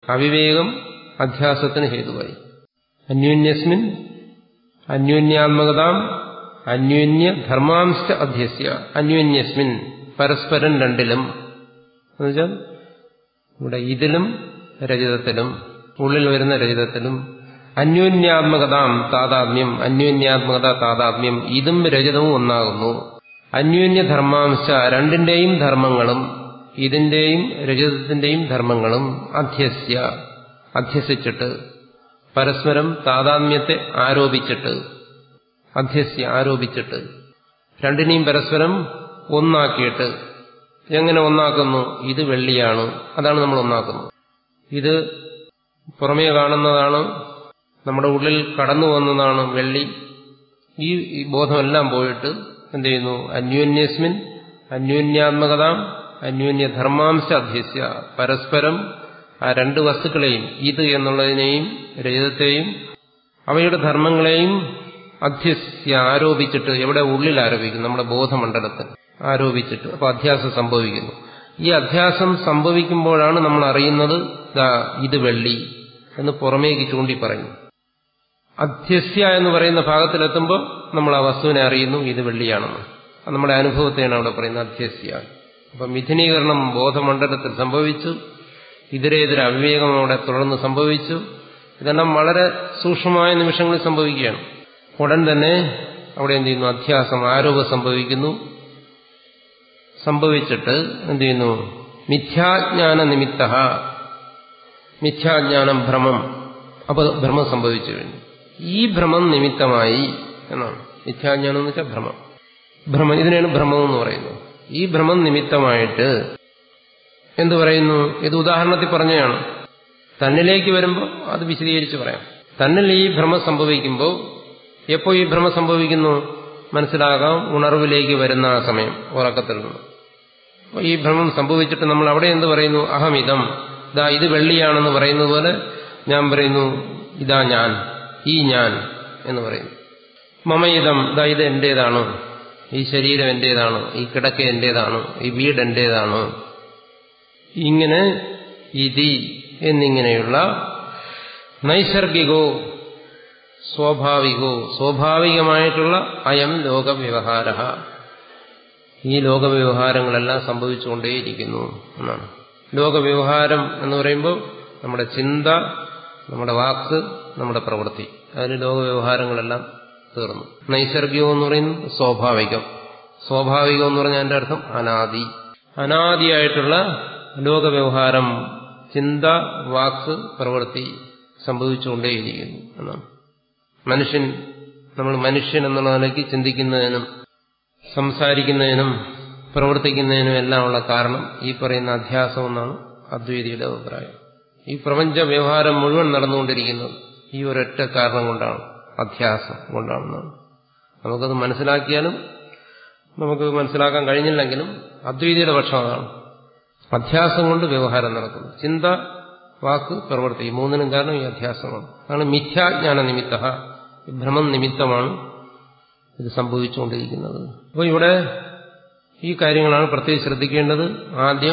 അവിവേകം അധ്യാസത്തിന് ഹേതുവായി അന്യോന്യസ്മിൻ അന്യോന്യാത്മകതാം അന്യോന്യ ധർമാംശ അധ്യസ്യ അന്യോന്യസ്മിൻ പരസ്പരം രണ്ടിലും എന്നുവെച്ചാൽ ഇവിടെ ഇതിലും രജതത്തിലും ഉള്ളിൽ വരുന്ന രജതത്തിലും അന്യോന്യാത്മകതാം താതാത്മ്യം അന്യോന്യാത്മകത താതാത്മ്യം ഇതും രജതവും ഒന്നാകുന്നു അന്യോന്യ ധർമാംശ രണ്ടിന്റെയും ധർമ്മങ്ങളും ഇതിന്റെയും രജതത്തിന്റെയും ധർമ്മങ്ങളും അധ്യസ്യ അധ്യസിച്ചിട്ട് പരസ്പരം താതാത്മ്യത്തെ ആരോപിച്ചിട്ട് അധ്യസ്യ ആരോപിച്ചിട്ട് രണ്ടിനെയും പരസ്പരം ഒന്നാക്കിയിട്ട് എങ്ങനെ ഒന്നാക്കുന്നു ഇത് വെള്ളിയാണ് അതാണ് നമ്മൾ ഒന്നാക്കുന്നത് ഇത് പുറമേ കാണുന്നതാണ് നമ്മുടെ ഉള്ളിൽ കടന്നു വന്നതാണ് വെള്ളി ഈ ഈ ബോധമെല്ലാം പോയിട്ട് എന്ത് ചെയ്യുന്നു അന്യോന്യസ്മിൻ അന്യോന്യാത്മകതാം അന്യോന്യ ധർമാംശ അധ്യസ്യ പരസ്പരം ആ രണ്ട് വസ്തുക്കളെയും ഇത് എന്നുള്ളതിനെയും രഹിതത്തെയും അവയുടെ ധർമ്മങ്ങളെയും അധ്യസ്യ ആരോപിച്ചിട്ട് എവിടെ ഉള്ളിൽ ആരോപിക്കുന്നു നമ്മുടെ ബോധമണ്ഡലത്തിൽ ആരോപിച്ചിട്ട് അപ്പൊ അധ്യാസം സംഭവിക്കുന്നു ഈ അധ്യാസം സംഭവിക്കുമ്പോഴാണ് നമ്മൾ അറിയുന്നത് ഇത് വെള്ളി എന്ന് പുറമേക്ക് ചൂണ്ടി പറയുന്നു അധ്യസ്യ എന്ന് പറയുന്ന ഭാഗത്തിലെത്തുമ്പോൾ നമ്മൾ ആ വസ്തുവിനെ അറിയുന്നു ഇത് വെള്ളിയാണെന്ന് അത് നമ്മുടെ അനുഭവത്തെയാണ് അവിടെ പറയുന്നത് അധ്യസ്യ അപ്പൊ മിഥുനീകരണം ബോധമണ്ഡലത്തിൽ സംഭവിച്ചു ഇതിരേതിരെ അവിവേകം അവിടെ തുടർന്ന് സംഭവിച്ചു ഇതെല്ലാം വളരെ സൂക്ഷ്മമായ നിമിഷങ്ങളിൽ സംഭവിക്കുകയാണ് ഉടൻ തന്നെ അവിടെ എന്ത് ചെയ്യുന്നു അധ്യാസം ആരോപം സംഭവിക്കുന്നു സംഭവിച്ചിട്ട് എന്ത് ചെയ്യുന്നു മിഥ്യാജ്ഞാന നിമിത്ത മിഥ്യാജ്ഞാനം ഭ്രമം അപ്പൊ ഭ്രമം സംഭവിച്ചു കഴിഞ്ഞു ഈ ഭ്രമം നിമിത്തമായി എന്നാണ് മിഥ്യാജ്ഞാനം എന്ന് വെച്ചാൽ ഭ്രമം ഭ്രമം ഇതിനാണ് ഭ്രമം എന്ന് പറയുന്നത് ഈ ഭ്രമം നിമിത്തമായിട്ട് എന്തു പറയുന്നു ഇത് ഉദാഹരണത്തിൽ പറഞ്ഞതാണ് തന്നിലേക്ക് വരുമ്പോൾ അത് വിശദീകരിച്ച് പറയാം തന്നിൽ ഈ ഭ്രമം സംഭവിക്കുമ്പോൾ എപ്പോ ഈ ഭ്രമം സംഭവിക്കുന്നു മനസ്സിലാകാം ഉണർവിലേക്ക് വരുന്ന ആ സമയം ഉറക്കത്തിൽ നിന്ന് അപ്പോൾ ഈ ഭ്രമം സംഭവിച്ചിട്ട് നമ്മൾ അവിടെ എന്ത് പറയുന്നു അഹമിതം ഇതാ ഇത് വെള്ളിയാണെന്ന് പറയുന്നത് പോലെ ഞാൻ പറയുന്നു ഇതാ ഞാൻ ഈ ഞാൻ എന്ന് പറയുന്നു മമയിതം ഇതാ ഇത് എന്റേതാണ് ഈ ശരീരം എന്റേതാണ് ഈ കിടക്ക എന്റേതാണ് ഈ വീട് എന്റേതാണ് ഇങ്ങനെ ഇതി എന്നിങ്ങനെയുള്ള നൈസർഗികോ സ്വാഭാവികോ സ്വാഭാവികമായിട്ടുള്ള അയം ലോകവ്യവഹാര ഈ ലോകവ്യവഹാരങ്ങളെല്ലാം സംഭവിച്ചുകൊണ്ടേയിരിക്കുന്നു എന്നാണ് ലോകവ്യവഹാരം എന്ന് പറയുമ്പോൾ നമ്മുടെ ചിന്ത നമ്മുടെ വാക്ക് നമ്മുടെ പ്രവൃത്തി അതിന് ലോകവ്യവഹാരങ്ങളെല്ലാം തീർന്നു നൈസർഗികം എന്ന് പറയുന്നത് സ്വാഭാവികം സ്വാഭാവികം എന്ന് പറഞ്ഞാൽ എൻ്റെ അർത്ഥം അനാദി അനാദിയായിട്ടുള്ള ലോകവ്യവഹാരം ചിന്ത വാക്ക് പ്രവൃത്തി സംഭവിച്ചുകൊണ്ടേയിരിക്കുന്നു എന്നാണ് മനുഷ്യൻ നമ്മൾ മനുഷ്യൻ എന്നുള്ള നിലയ്ക്ക് ചിന്തിക്കുന്നതിനും സംസാരിക്കുന്നതിനും പ്രവർത്തിക്കുന്നതിനും എല്ലാം ഉള്ള കാരണം ഈ പറയുന്ന അധ്യാസം എന്നാണ് അദ്വൈതിയുടെ അഭിപ്രായം ഈ പ്രപഞ്ച വ്യവഹാരം മുഴുവൻ നടന്നുകൊണ്ടിരിക്കുന്നത് ഈ ഒരൊറ്റ കാരണം കൊണ്ടാണ് അധ്യാസം കൊണ്ടാണെന്നാണ് നമുക്കത് മനസ്സിലാക്കിയാലും നമുക്ക് മനസ്സിലാക്കാൻ കഴിഞ്ഞില്ലെങ്കിലും അദ്വൈതിയുടെ പക്ഷം അതാണ് അധ്യാസം കൊണ്ട് വ്യവഹാരം നടക്കുന്നു ചിന്ത വാക്ക് പ്രവൃത്തി ഈ മൂന്നിനും കാരണം ഈ അധ്യാസമാണ് അതാണ് മിഥ്യാജ്ഞാന നിമിത്ത ഭ്രമം നിമിത്തമാണ് ഇത് സംഭവിച്ചുകൊണ്ടിരിക്കുന്നത് അപ്പോൾ ഇവിടെ ഈ കാര്യങ്ങളാണ് പ്രത്യേകിച്ച് ശ്രദ്ധിക്കേണ്ടത് ആദ്യം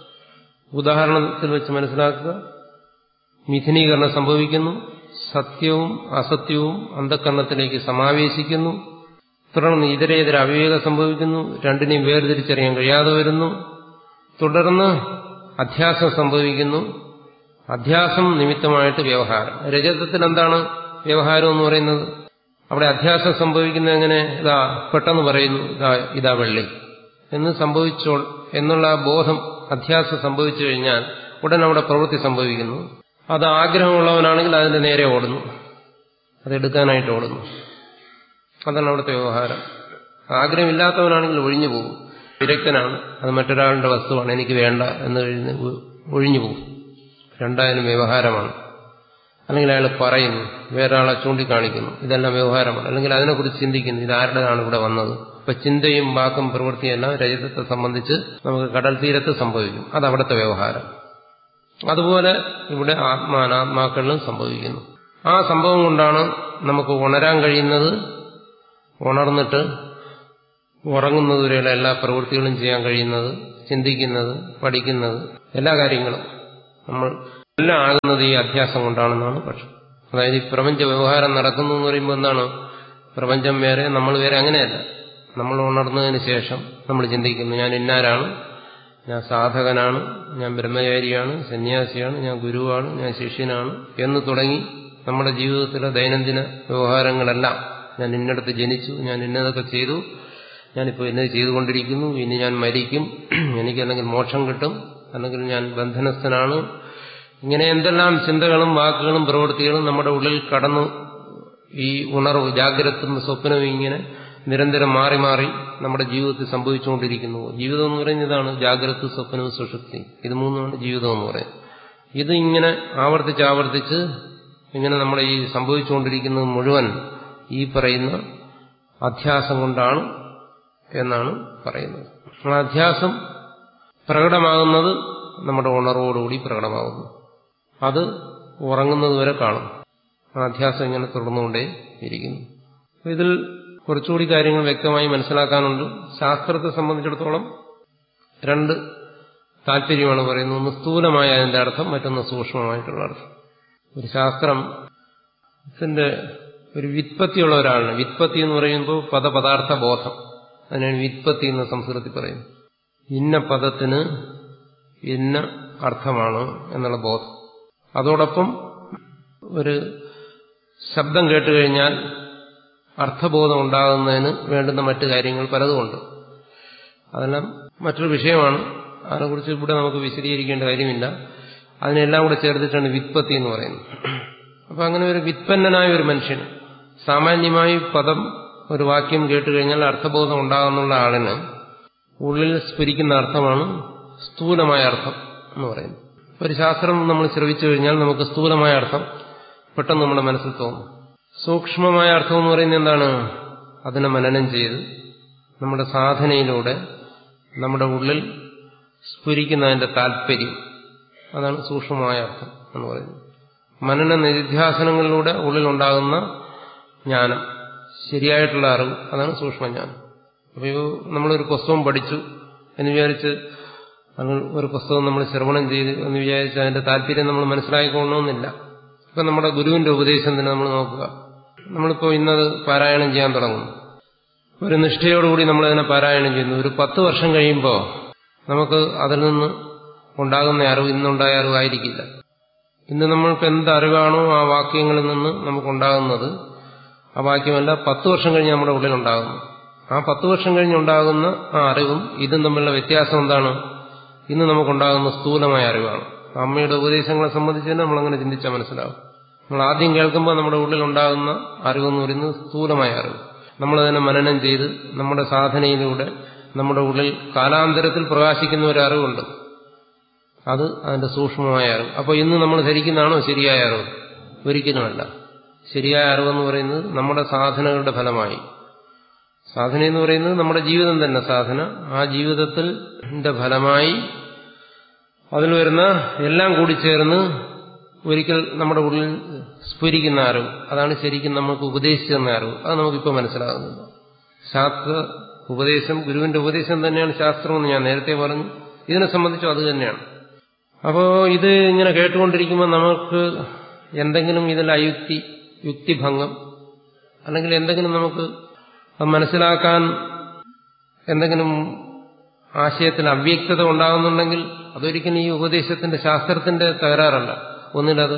ഉദാഹരണത്തിൽ വെച്ച് മനസ്സിലാക്കുക മിഥുനീകരണം സംഭവിക്കുന്നു സത്യവും അസത്യവും അന്ധകരണത്തിലേക്ക് സമാവേശിക്കുന്നു തുടർന്ന് ഇതരേതര അവിവേകം സംഭവിക്കുന്നു രണ്ടിനെയും വേർതിരിച്ചറിയാൻ കഴിയാതെ വരുന്നു തുടർന്ന് അധ്യാസം സംഭവിക്കുന്നു അധ്യാസം നിമിത്തമായിട്ട് വ്യവഹാരം രജതത്തിൽ എന്താണ് വ്യവഹാരം എന്ന് പറയുന്നത് അവിടെ അധ്യാസം സംഭവിക്കുന്നത് എങ്ങനെ ഇതാ പെട്ടെന്ന് പറയുന്നു ഇതാ ഇതാ വെള്ളി എന്ന് സംഭവിച്ചോ എന്നുള്ള ബോധം അധ്യാസം സംഭവിച്ചു കഴിഞ്ഞാൽ ഉടൻ അവിടെ പ്രവൃത്തി സംഭവിക്കുന്നു അത് ആഗ്രഹമുള്ളവനാണെങ്കിൽ അതിന്റെ നേരെ ഓടുന്നു അതെടുക്കാനായിട്ട് ഓടുന്നു അതാണ് അവിടുത്തെ വ്യവഹാരം ആഗ്രഹമില്ലാത്തവനാണെങ്കിൽ ഒഴിഞ്ഞു പോകും വിരക്തനാണ് അത് മറ്റൊരാളുടെ വസ്തുവാണ് എനിക്ക് വേണ്ട എന്ന് കഴിഞ്ഞ് ഒഴിഞ്ഞു പോകും രണ്ടായാലും വ്യവഹാരമാണ് അല്ലെങ്കിൽ അയാൾ പറയുന്നു വേറൊരാളെ ചൂണ്ടിക്കാണിക്കുന്നു ഇതെല്ലാം വ്യവഹാരമാണ് അല്ലെങ്കിൽ അതിനെക്കുറിച്ച് ചിന്തിക്കുന്നു ഇത് ആരുടേതാണ് ഇവിടെ വന്നത് ഇപ്പൊ ചിന്തയും വാക്കും പ്രവൃത്തിയും എല്ലാം രജതത്തെ സംബന്ധിച്ച് നമുക്ക് കടൽ തീരത്ത് സംഭവിക്കും അത് അവിടുത്തെ വ്യവഹാരം അതുപോലെ ഇവിടെ ആത്മാനാത്മാക്കളിലും സംഭവിക്കുന്നു ആ സംഭവം കൊണ്ടാണ് നമുക്ക് ഉണരാൻ കഴിയുന്നത് ഉണർന്നിട്ട് ഉറങ്ങുന്നതുവരെയുള്ള എല്ലാ പ്രവൃത്തികളും ചെയ്യാൻ കഴിയുന്നത് ചിന്തിക്കുന്നത് പഠിക്കുന്നത് എല്ലാ കാര്യങ്ങളും നമ്മൾ എല്ലാം ആകുന്നത് ഈ അധ്യാസം കൊണ്ടാണെന്നാണ് പക്ഷം അതായത് ഈ പ്രപഞ്ച വ്യവഹാരം നടക്കുന്നു എന്ന് പറയുമ്പോൾ എന്താണ് പ്രപഞ്ചം വേറെ നമ്മൾ വേറെ അങ്ങനെയല്ല നമ്മൾ ഉണർന്നതിന് ശേഷം നമ്മൾ ചിന്തിക്കുന്നു ഞാൻ ഇന്നാരാണ് ഞാൻ സാധകനാണ് ഞാൻ ബ്രഹ്മചാരിയാണ് സന്യാസിയാണ് ഞാൻ ഗുരുവാണ് ഞാൻ ശിഷ്യനാണ് എന്ന് തുടങ്ങി നമ്മുടെ ജീവിതത്തിലെ ദൈനംദിന വ്യവഹാരങ്ങളെല്ലാം ഞാൻ ഇന്നടത്ത് ജനിച്ചു ഞാൻ ഇന്നതൊക്കെ ചെയ്തു ഞാനിപ്പോൾ ഇന്നത് ചെയ്തുകൊണ്ടിരിക്കുന്നു ഇനി ഞാൻ മരിക്കും എനിക്കല്ലെങ്കിൽ മോക്ഷം കിട്ടും അല്ലെങ്കിൽ ഞാൻ ബന്ധനസ്ഥനാണ് ഇങ്ങനെ എന്തെല്ലാം ചിന്തകളും വാക്കുകളും പ്രവൃത്തികളും നമ്മുടെ ഉള്ളിൽ കടന്നു ഈ ഉണർവ് ജാഗ്രതും സ്വപ്നവും ഇങ്ങനെ നിരന്തരം മാറി മാറി നമ്മുടെ ജീവിതത്തിൽ സംഭവിച്ചുകൊണ്ടിരിക്കുന്നു ജീവിതം എന്ന് പറയുന്നത് ഇതാണ് ജാഗ്രത സ്വപ്നവും സുഷുപ്തി ഇത് മൂന്നുമാണ് ജീവിതം എന്ന് പറയുന്നത് ഇത് ഇങ്ങനെ ആവർത്തിച്ച് ആവർത്തിച്ച് ഇങ്ങനെ നമ്മുടെ ഈ സംഭവിച്ചുകൊണ്ടിരിക്കുന്നത് മുഴുവൻ ഈ പറയുന്ന അധ്യാസം കൊണ്ടാണ് എന്നാണ് പറയുന്നത് ആ അധ്യാസം പ്രകടമാകുന്നത് നമ്മുടെ ഉണർവോടുകൂടി പ്രകടമാകുന്നു അത് ഉറങ്ങുന്നത് വരെ കാണും ആ അധ്യാസം ഇങ്ങനെ തുടർന്നുകൊണ്ടേ ഇരിക്കുന്നു ഇതിൽ കുറച്ചുകൂടി കാര്യങ്ങൾ വ്യക്തമായി മനസ്സിലാക്കാനുണ്ട് ശാസ്ത്രത്തെ സംബന്ധിച്ചിടത്തോളം രണ്ട് താല്പര്യമാണ് പറയുന്നത് ഒന്ന് സ്ഥൂലമായ അതിന്റെ അർത്ഥം മറ്റൊന്ന് സൂക്ഷ്മമായിട്ടുള്ള അർത്ഥം ഒരു ശാസ്ത്രം ഇതിന്റെ ഒരു വിത്പത്തിയുള്ള ഒരാളാണ് വിത്പത്തി എന്ന് പറയുമ്പോൾ പദപദാർത്ഥ ബോധം അതിനാണ് വിത്പത്തി എന്ന് സംസ്കൃതത്തിൽ പറയുന്നത് ഇന്ന പദത്തിന് ഇന്ന അർത്ഥമാണ് എന്നുള്ള ബോധം അതോടൊപ്പം ഒരു ശബ്ദം കേട്ടുകഴിഞ്ഞാൽ അർത്ഥബോധം ഉണ്ടാകുന്നതിന് വേണ്ടുന്ന മറ്റു കാര്യങ്ങൾ പലതുമുണ്ട് അതെല്ലാം മറ്റൊരു വിഷയമാണ് അതിനെക്കുറിച്ച് ഇവിടെ നമുക്ക് വിശദീകരിക്കേണ്ട കാര്യമില്ല അതിനെല്ലാം കൂടെ ചേർത്തിട്ടാണ് വിത്പത്തി എന്ന് പറയുന്നത് അപ്പൊ അങ്ങനെ ഒരു വിത്പന്നനായ ഒരു മനുഷ്യന് സാമാന്യമായി പദം ഒരു വാക്യം കേട്ടുകഴിഞ്ഞാൽ അർത്ഥബോധം ഉണ്ടാകുന്നുള്ള ആളിന് ഉള്ളിൽ സ്ഫുരിക്കുന്ന അർത്ഥമാണ് സ്ഥൂലമായ അർത്ഥം എന്ന് പറയുന്നത് ഒരു ശാസ്ത്രം നമ്മൾ ശ്രവിച്ചു കഴിഞ്ഞാൽ നമുക്ക് സ്ഥൂലമായ അർത്ഥം പെട്ടെന്ന് നമ്മുടെ മനസ്സിൽ തോന്നും സൂക്ഷ്മമായ അർത്ഥം എന്ന് പറയുന്നത് എന്താണ് അതിനെ മനനം ചെയ്ത് നമ്മുടെ സാധനയിലൂടെ നമ്മുടെ ഉള്ളിൽ സ്ഫുരിക്കുന്നതിന്റെ താല്പര്യം അതാണ് സൂക്ഷ്മമായ അർത്ഥം എന്ന് പറയുന്നത് മനന നിധ്യാസനങ്ങളിലൂടെ ഉള്ളിലുണ്ടാകുന്ന ജ്ഞാനം ശരിയായിട്ടുള്ള അറിവ് അതാണ് സൂക്ഷ്മജ്ഞാനം അപ്പോൾ നമ്മളൊരു പുസ്തകം പഠിച്ചു എന്ന് വിചാരിച്ച് അത് ഒരു പുസ്തകം നമ്മൾ ശ്രവണം ചെയ്ത് എന്ന് വിചാരിച്ച് അതിന്റെ താല്പര്യം നമ്മൾ മനസ്സിലാക്കിക്കൊള്ളണമെന്നില്ല ഇപ്പം നമ്മുടെ ഗുരുവിന്റെ ഉപദേശം തന്നെ നമ്മൾ നോക്കുക നമ്മളിപ്പോൾ ഇന്നത് പാരായണം ചെയ്യാൻ തുടങ്ങുന്നു ഒരു നിഷ്ഠയോടുകൂടി നമ്മളതിനെ പാരായണം ചെയ്യുന്നു ഒരു പത്ത് വർഷം കഴിയുമ്പോൾ നമുക്ക് അതിൽ നിന്ന് ഉണ്ടാകുന്ന അറിവ് ഇന്നുണ്ടായ അറിവായിരിക്കില്ല ഇന്ന് നമ്മൾക്ക് എന്ത് അറിവാണോ ആ വാക്യങ്ങളിൽ നിന്ന് നമുക്കുണ്ടാകുന്നത് ആ വാക്യമല്ല പത്ത് വർഷം കഴിഞ്ഞ് നമ്മുടെ ഉള്ളിലുണ്ടാകുന്നു ആ പത്ത് വർഷം കഴിഞ്ഞുണ്ടാകുന്ന ആ അറിവും ഇതും തമ്മിലുള്ള വ്യത്യാസം എന്താണ് ഇന്ന് നമുക്കുണ്ടാകുന്ന സ്ഥൂലമായ അറിവാണ് അമ്മയുടെ ഉപദേശങ്ങളെ സംബന്ധിച്ച് തന്നെ നമ്മളങ്ങനെ ചിന്തിച്ചാൽ മനസ്സിലാവും നമ്മൾ ആദ്യം കേൾക്കുമ്പോൾ നമ്മുടെ ഉള്ളിലുണ്ടാകുന്ന അറിവെന്ന് പറയുന്നത് സ്ഥൂലമായ അറിവ് നമ്മളതിനെ മനനം ചെയ്ത് നമ്മുടെ സാധനയിലൂടെ നമ്മുടെ ഉള്ളിൽ കാലാന്തരത്തിൽ പ്രകാശിക്കുന്ന ഒരു അറിവുണ്ട് അത് അതിന്റെ സൂക്ഷ്മമായ അറിവ് അപ്പോൾ ഇന്ന് നമ്മൾ ധരിക്കുന്നതാണോ ശരിയായ അറിവ് ഒരിക്കലുമല്ല ശരിയായ അറിവെന്ന് പറയുന്നത് നമ്മുടെ സാധനകളുടെ ഫലമായി സാധന എന്ന് പറയുന്നത് നമ്മുടെ ജീവിതം തന്നെ സാധന ആ ജീവിതത്തിൽ ഫലമായി അതിൽ വരുന്ന എല്ലാം കൂടി ചേർന്ന് ഒരിക്കൽ നമ്മുടെ ഉള്ളിൽ സ്ഫുരിക്കുന്ന അറിവ് അതാണ് ശരിക്കും നമുക്ക് ഉപദേശിച്ചു തന്ന അറിവ് അത് നമുക്കിപ്പോൾ മനസ്സിലാകുന്നില്ല ശാസ്ത്ര ഉപദേശം ഗുരുവിന്റെ ഉപദേശം തന്നെയാണ് ശാസ്ത്രമെന്ന് ഞാൻ നേരത്തെ പറഞ്ഞു ഇതിനെ സംബന്ധിച്ചും അത് തന്നെയാണ് അപ്പോൾ ഇത് ഇങ്ങനെ കേട്ടുകൊണ്ടിരിക്കുമ്പോൾ നമുക്ക് എന്തെങ്കിലും ഇതിൽ അയുക്തി യുക്തിഭംഗം അല്ലെങ്കിൽ എന്തെങ്കിലും നമുക്ക് മനസ്സിലാക്കാൻ എന്തെങ്കിലും ആശയത്തിൽ അവ്യക്തത ഉണ്ടാകുന്നുണ്ടെങ്കിൽ അതൊരിക്കലും ഈ ഉപദേശത്തിന്റെ ശാസ്ത്രത്തിന്റെ തകരാറല്ല ഒന്നിലത്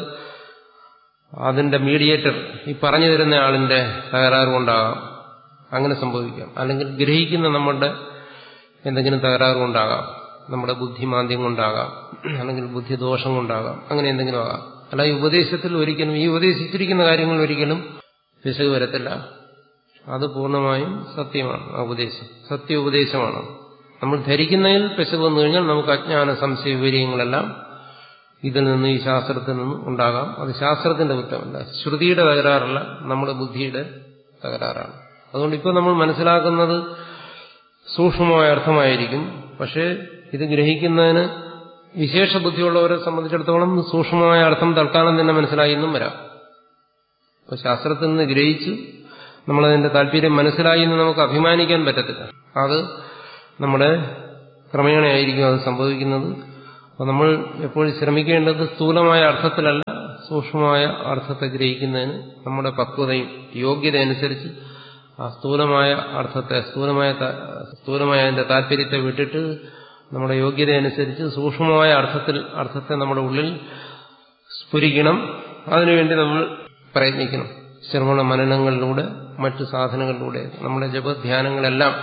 അതിന്റെ മീഡിയേറ്റർ ഈ പറഞ്ഞു തരുന്ന ആളിന്റെ തകരാറ് കൊണ്ടാകാം അങ്ങനെ സംഭവിക്കാം അല്ലെങ്കിൽ ഗ്രഹിക്കുന്ന നമ്മുടെ എന്തെങ്കിലും തകരാറ് കൊണ്ടാകാം നമ്മുടെ ബുദ്ധിമാന്ദ്യം കൊണ്ടാകാം അല്ലെങ്കിൽ ബുദ്ധിദോഷം കൊണ്ടാകാം അങ്ങനെ എന്തെങ്കിലും ആകാം അല്ല ഈ ഉപദേശത്തിൽ ഒരിക്കലും ഈ ഉപദേശിച്ചിരിക്കുന്ന കാര്യങ്ങൾ ഒരിക്കലും പിശക് വരത്തില്ല അത് പൂർണ്ണമായും സത്യമാണ് ആ ഉപദേശം സത്യ ഉപദേശമാണ് നമ്മൾ ധരിക്കുന്നതിൽ പിശക് വന്നു കഴിഞ്ഞാൽ നമുക്ക് അജ്ഞാന സംശയ വിവര്യങ്ങളെല്ലാം ഇതിൽ നിന്ന് ഈ ശാസ്ത്രത്തിൽ നിന്നും ഉണ്ടാകാം അത് ശാസ്ത്രത്തിന്റെ കുറ്റമല്ല ശ്രുതിയുടെ തകരാറല്ല നമ്മുടെ ബുദ്ധിയുടെ തകരാറാണ് അതുകൊണ്ട് ഇപ്പോൾ നമ്മൾ മനസ്സിലാക്കുന്നത് സൂക്ഷ്മമായ അർത്ഥമായിരിക്കും പക്ഷേ ഇത് ഗ്രഹിക്കുന്നതിന് വിശേഷ ബുദ്ധിയുള്ളവരെ സംബന്ധിച്ചിടത്തോളം സൂക്ഷ്മമായ അർത്ഥം തൽക്കാലം തന്നെ മനസ്സിലായി എന്നും വരാം അപ്പോൾ ശാസ്ത്രത്തിൽ നിന്ന് ഗ്രഹിച്ചു നമ്മളതിന്റെ താല്പര്യം മനസ്സിലായി എന്ന് നമുക്ക് അഭിമാനിക്കാൻ പറ്റത്തില്ല അത് നമ്മുടെ ക്രമേണയായിരിക്കും അത് സംഭവിക്കുന്നത് അപ്പം നമ്മൾ എപ്പോഴും ശ്രമിക്കേണ്ടത് സ്ഥൂലമായ അർത്ഥത്തിലല്ല സൂക്ഷ്മമായ അർത്ഥത്തെ ഗ്രഹിക്കുന്നതിന് നമ്മുടെ പക്വതയും യോഗ്യത അനുസരിച്ച് ആ സ്ഥൂലമായ അർത്ഥത്തെ സ്ഥൂലമായ സ്ഥൂലമായ അതിന്റെ താല്പര്യത്തെ വിട്ടിട്ട് നമ്മുടെ യോഗ്യത അനുസരിച്ച് സൂക്ഷ്മമായ അർത്ഥത്തിൽ അർത്ഥത്തെ നമ്മുടെ ഉള്ളിൽ സ്ഫുരിക്കണം അതിനുവേണ്ടി നമ്മൾ പ്രയത്നിക്കണം ശ്രവണ മനനങ്ങളിലൂടെ മറ്റു സാധനങ്ങളിലൂടെ നമ്മുടെ ജപധ്യാനങ്ങളെല്ലാം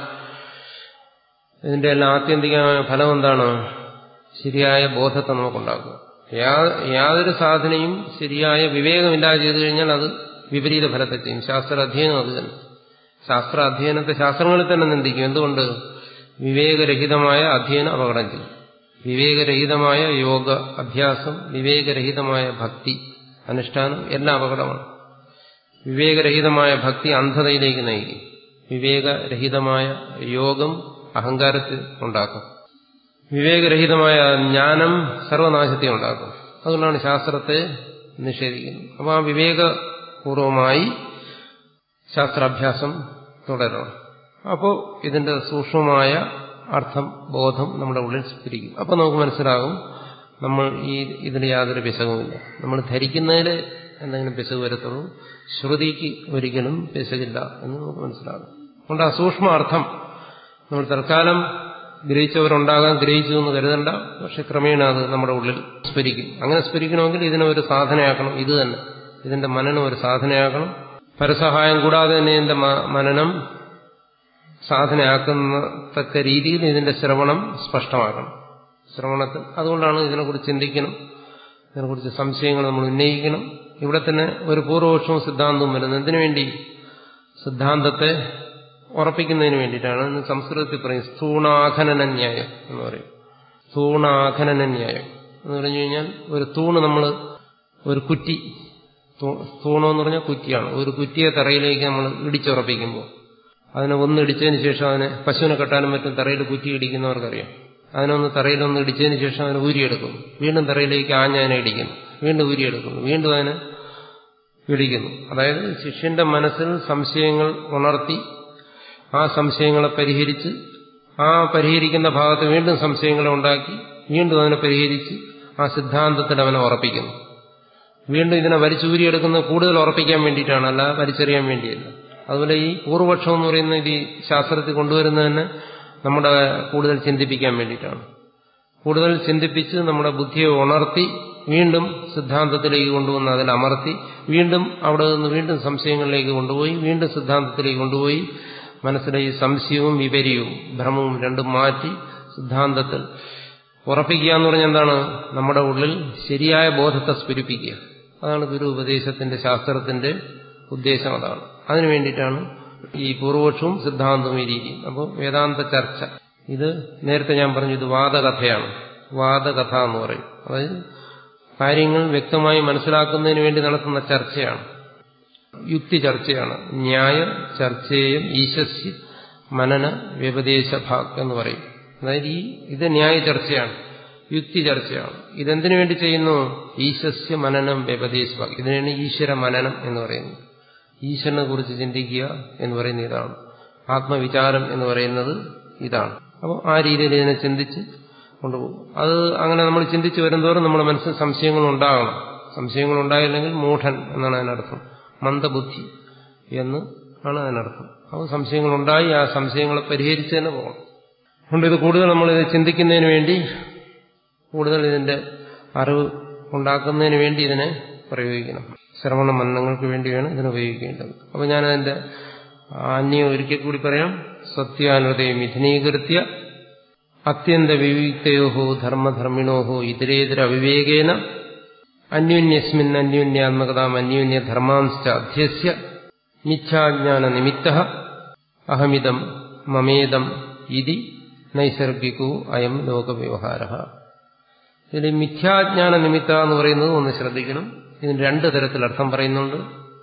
ഇതിന്റെ എല്ലാം ആത്യന്തികമായ ഫലം എന്താണ് ശരിയായ ബോധത്തെ നമുക്കുണ്ടാക്കുക യാതൊരു സാധനയും ശരിയായ വിവേകമില്ലാതെ ചെയ്തു കഴിഞ്ഞാൽ അത് വിപരീത ഫലത്തെ ചെയ്യും ശാസ്ത്ര അധ്യയനം അത് തന്നെ ശാസ്ത്ര അധ്യയനത്തെ ശാസ്ത്രങ്ങളിൽ തന്നെ നിന്ദിക്കും എന്തുകൊണ്ട് വിവേകരഹിതമായ അധ്യയനം അപകടം ചെയ്യും വിവേകരഹിതമായ യോഗ അഭ്യാസം വിവേകരഹിതമായ ഭക്തി അനുഷ്ഠാനം എല്ലാം അപകടമാണ് വിവേകരഹിതമായ ഭക്തി അന്ധതയിലേക്ക് നയിക്കും വിവേകരഹിതമായ യോഗം അഹങ്കാരത്തിൽ ഉണ്ടാക്കും വിവേകരഹിതമായ ജ്ഞാനം സർവനാശത്തെ ഉണ്ടാക്കും അതുകൊണ്ടാണ് ശാസ്ത്രത്തെ നിഷേധിക്കുന്നത് അപ്പോൾ ആ വിവേകപൂർവമായി ശാസ്ത്രാഭ്യാസം തുടരണം അപ്പോൾ ഇതിന്റെ സൂക്ഷ്മമായ അർത്ഥം ബോധം നമ്മുടെ ഉള്ളിൽ സ്ഫുരിക്കും അപ്പോൾ നമുക്ക് മനസ്സിലാകും നമ്മൾ ഈ ഇതിൽ യാതൊരു പിശകുമില്ല നമ്മൾ ധരിക്കുന്നതിൽ എന്തെങ്കിലും പിശക് വരത്തുള്ളൂ ശ്രുതിക്ക് ഒരിക്കലും പിശകില്ല എന്ന് നമുക്ക് മനസ്സിലാകും അതുകൊണ്ട് ആ സൂക്ഷ്മ അർത്ഥം നമ്മൾ തൽക്കാലം ഗ്രഹിച്ചവരുണ്ടാകാൻ ഗ്രഹിച്ചു എന്ന് കരുതണ്ട പക്ഷെ ക്രമേണ അത് നമ്മുടെ ഉള്ളിൽ സ്ഫരിക്കും അങ്ങനെ സ്ഫരിക്കണമെങ്കിൽ ഇതിനെ ഒരു സാധനയാക്കണം ഇത് തന്നെ ഇതിന്റെ മനനം ഒരു സാധനയാക്കണം പരസഹായം കൂടാതെ തന്നെ ഇതിന്റെ മനനം സാധനയാക്കുന്നത്തക്ക രീതിയിൽ ഇതിന്റെ ശ്രവണം സ്പഷ്ടമാക്കണം ശ്രവണത്തിൽ അതുകൊണ്ടാണ് ഇതിനെക്കുറിച്ച് ചിന്തിക്കണം ഇതിനെക്കുറിച്ച് സംശയങ്ങൾ നമ്മൾ ഉന്നയിക്കണം ഇവിടെ തന്നെ ഒരു പൂർവപക്ഷവും സിദ്ധാന്തവും വരുന്നത് എന്തിനു വേണ്ടി സിദ്ധാന്തത്തെ ഉറപ്പിക്കുന്നതിന് വേണ്ടിയിട്ടാണ് ഇന്ന് സംസ്കൃതത്തിൽ പറയും സ്ഥൂണാഖനന ന്യായം എന്ന് പറയും സ്ഥൂണാഖനന ന്യായം എന്ന് പറഞ്ഞു കഴിഞ്ഞാൽ ഒരു തൂണ് നമ്മൾ ഒരു കുറ്റി സ്ഥൂണം എന്ന് പറഞ്ഞാൽ കുറ്റിയാണ് ഒരു കുറ്റിയെ തറയിലേക്ക് നമ്മൾ ഇടിച്ചുറപ്പിക്കുമ്പോൾ അതിനെ ഒന്ന് ഇടിച്ചതിന് ശേഷം അതിനെ പശുവിനെ കെട്ടാനും മറ്റും തറയിൽ കുറ്റി ഇടിക്കുന്നവർക്കറിയാം അതിനൊന്ന് തറയിലൊന്ന് ഇടിച്ചതിന് ശേഷം അതിനെ ഊരിയെടുക്കും വീണ്ടും തറയിലേക്ക് ആഞ്ഞതിനെ ഇടിക്കുന്നു വീണ്ടും ഊരിയെടുക്കുന്നു വീണ്ടും അതിനെ ഇടിക്കുന്നു അതായത് ശിഷ്യന്റെ മനസ്സിൽ സംശയങ്ങൾ ഉണർത്തി ആ സംശയങ്ങളെ പരിഹരിച്ച് ആ പരിഹരിക്കുന്ന ഭാഗത്ത് വീണ്ടും സംശയങ്ങളെ ഉണ്ടാക്കി വീണ്ടും അതിനെ പരിഹരിച്ച് ആ സിദ്ധാന്തത്തിൽ അവനെ ഉറപ്പിക്കുന്നു വീണ്ടും ഇതിനെ വലിച്ചൂരിയെടുക്കുന്നത് കൂടുതൽ ഉറപ്പിക്കാൻ വേണ്ടിയിട്ടാണ് അല്ല വലിച്ചെറിയാൻ വേണ്ടിയല്ല അതുപോലെ ഈ പൂർവപക്ഷം എന്ന് പറയുന്ന ഇത് ഈ ശാസ്ത്രത്തിൽ കൊണ്ടുവരുന്നതന്നെ നമ്മുടെ കൂടുതൽ ചിന്തിപ്പിക്കാൻ വേണ്ടിയിട്ടാണ് കൂടുതൽ ചിന്തിപ്പിച്ച് നമ്മുടെ ബുദ്ധിയെ ഉണർത്തി വീണ്ടും സിദ്ധാന്തത്തിലേക്ക് കൊണ്ടുവന്ന് അതിൽ അമർത്തി വീണ്ടും അവിടെ നിന്ന് വീണ്ടും സംശയങ്ങളിലേക്ക് കൊണ്ടുപോയി വീണ്ടും സിദ്ധാന്തത്തിലേക്ക് കൊണ്ടുപോയി മനസ്സിലെ ഈ സംശയവും വിപര്യവും ഭ്രമവും രണ്ടും മാറ്റി സിദ്ധാന്തത്തിൽ ഉറപ്പിക്കുക എന്ന് പറഞ്ഞാൽ എന്താണ് നമ്മുടെ ഉള്ളിൽ ശരിയായ ബോധത്തെ സ്ഫുരിപ്പിക്കുക അതാണ് ഗുരു ഉപദേശത്തിന്റെ ശാസ്ത്രത്തിന്റെ ഉദ്ദേശം അതാണ് അതിനു വേണ്ടിയിട്ടാണ് ഈ പൂർവപക്ഷവും സിദ്ധാന്തവും ഈ രീതി അപ്പോൾ വേദാന്ത ചർച്ച ഇത് നേരത്തെ ഞാൻ പറഞ്ഞു ഇത് വാദകഥയാണ് വാദകഥ എന്ന് പറയും അതായത് കാര്യങ്ങൾ വ്യക്തമായി മനസ്സിലാക്കുന്നതിന് വേണ്ടി നടത്തുന്ന ചർച്ചയാണ് യുക്തി ചർച്ചയാണ് ന്യായ ചർച്ചേയം ഈശസ്യ മനന വ്യപദേശ ഭാഗ് എന്ന് പറയും അതായത് ഈ ഇത് ന്യായ ചർച്ചയാണ് യുക്തി ചർച്ചയാണ് ഇതെന്തിനു വേണ്ടി ചെയ്യുന്നു ഈശസ്യ മനനം വ്യപദേശ ഭാഗ് ഇതിനാണ് ഈശ്വര മനനം എന്ന് പറയുന്നത് ഈശ്വരനെ കുറിച്ച് ചിന്തിക്കുക എന്ന് പറയുന്ന ഇതാണ് ആത്മവിചാരം എന്ന് പറയുന്നത് ഇതാണ് അപ്പോൾ ആ രീതിയിൽ ഇതിനെ ചിന്തിച്ച് കൊണ്ടുപോകും അത് അങ്ങനെ നമ്മൾ ചിന്തിച്ച് വരുന്തോറും നമ്മുടെ മനസ്സിൽ സംശയങ്ങൾ ഉണ്ടാകണം സംശയങ്ങൾ ഉണ്ടായില്ലെങ്കിൽ മൂഢൻ എന്നാണ് അതിനർത്ഥം മന്ദബുദ്ധി എന്ന് ആണ് അതിനർത്ഥം അപ്പോൾ സംശയങ്ങൾ ഉണ്ടായി ആ സംശയങ്ങളെ പരിഹരിച്ച് തന്നെ പോകണം അതുകൊണ്ട് ഇത് കൂടുതൽ നമ്മൾ ഇത് ചിന്തിക്കുന്നതിന് വേണ്ടി കൂടുതൽ ഇതിന്റെ അറിവ് ഉണ്ടാക്കുന്നതിന് വേണ്ടി ഇതിനെ പ്രയോഗിക്കണം ശ്രവണ മനനങ്ങൾക്ക് വേണ്ടിയാണ് ഇതിനെ ഉപയോഗിക്കേണ്ടത് അപ്പോൾ ഞാനതിന്റെ അന്യം ഒരിക്കൽ കൂടി പറയാം സത്യാനുതയെ മിഥുനീകൃത്യ അത്യന്ത വിവിക്തയോഹോ ധർമ്മധർമ്മിണോഹോ ഇതരേതര അവിവേകേന അന്യോന്യസ്മിൻ അന്യോന്യാത്മകതാം അന്യോന്യ ധർമാംശ്ച അധ്യസ്യ മിഥ്യാജ്ഞാന നിമിത്ത അഹമിതം മമേദം ഇതി നൈസർഗികോ അയം ലോകവ്യവഹാര ഇതിൽ മിഥ്യാജ്ഞാന നിമിത്ത എന്ന് പറയുന്നത് ഒന്ന് ശ്രദ്ധിക്കണം ഇതിന് രണ്ട് തരത്തിൽ അർത്ഥം പറയുന്നുണ്ട്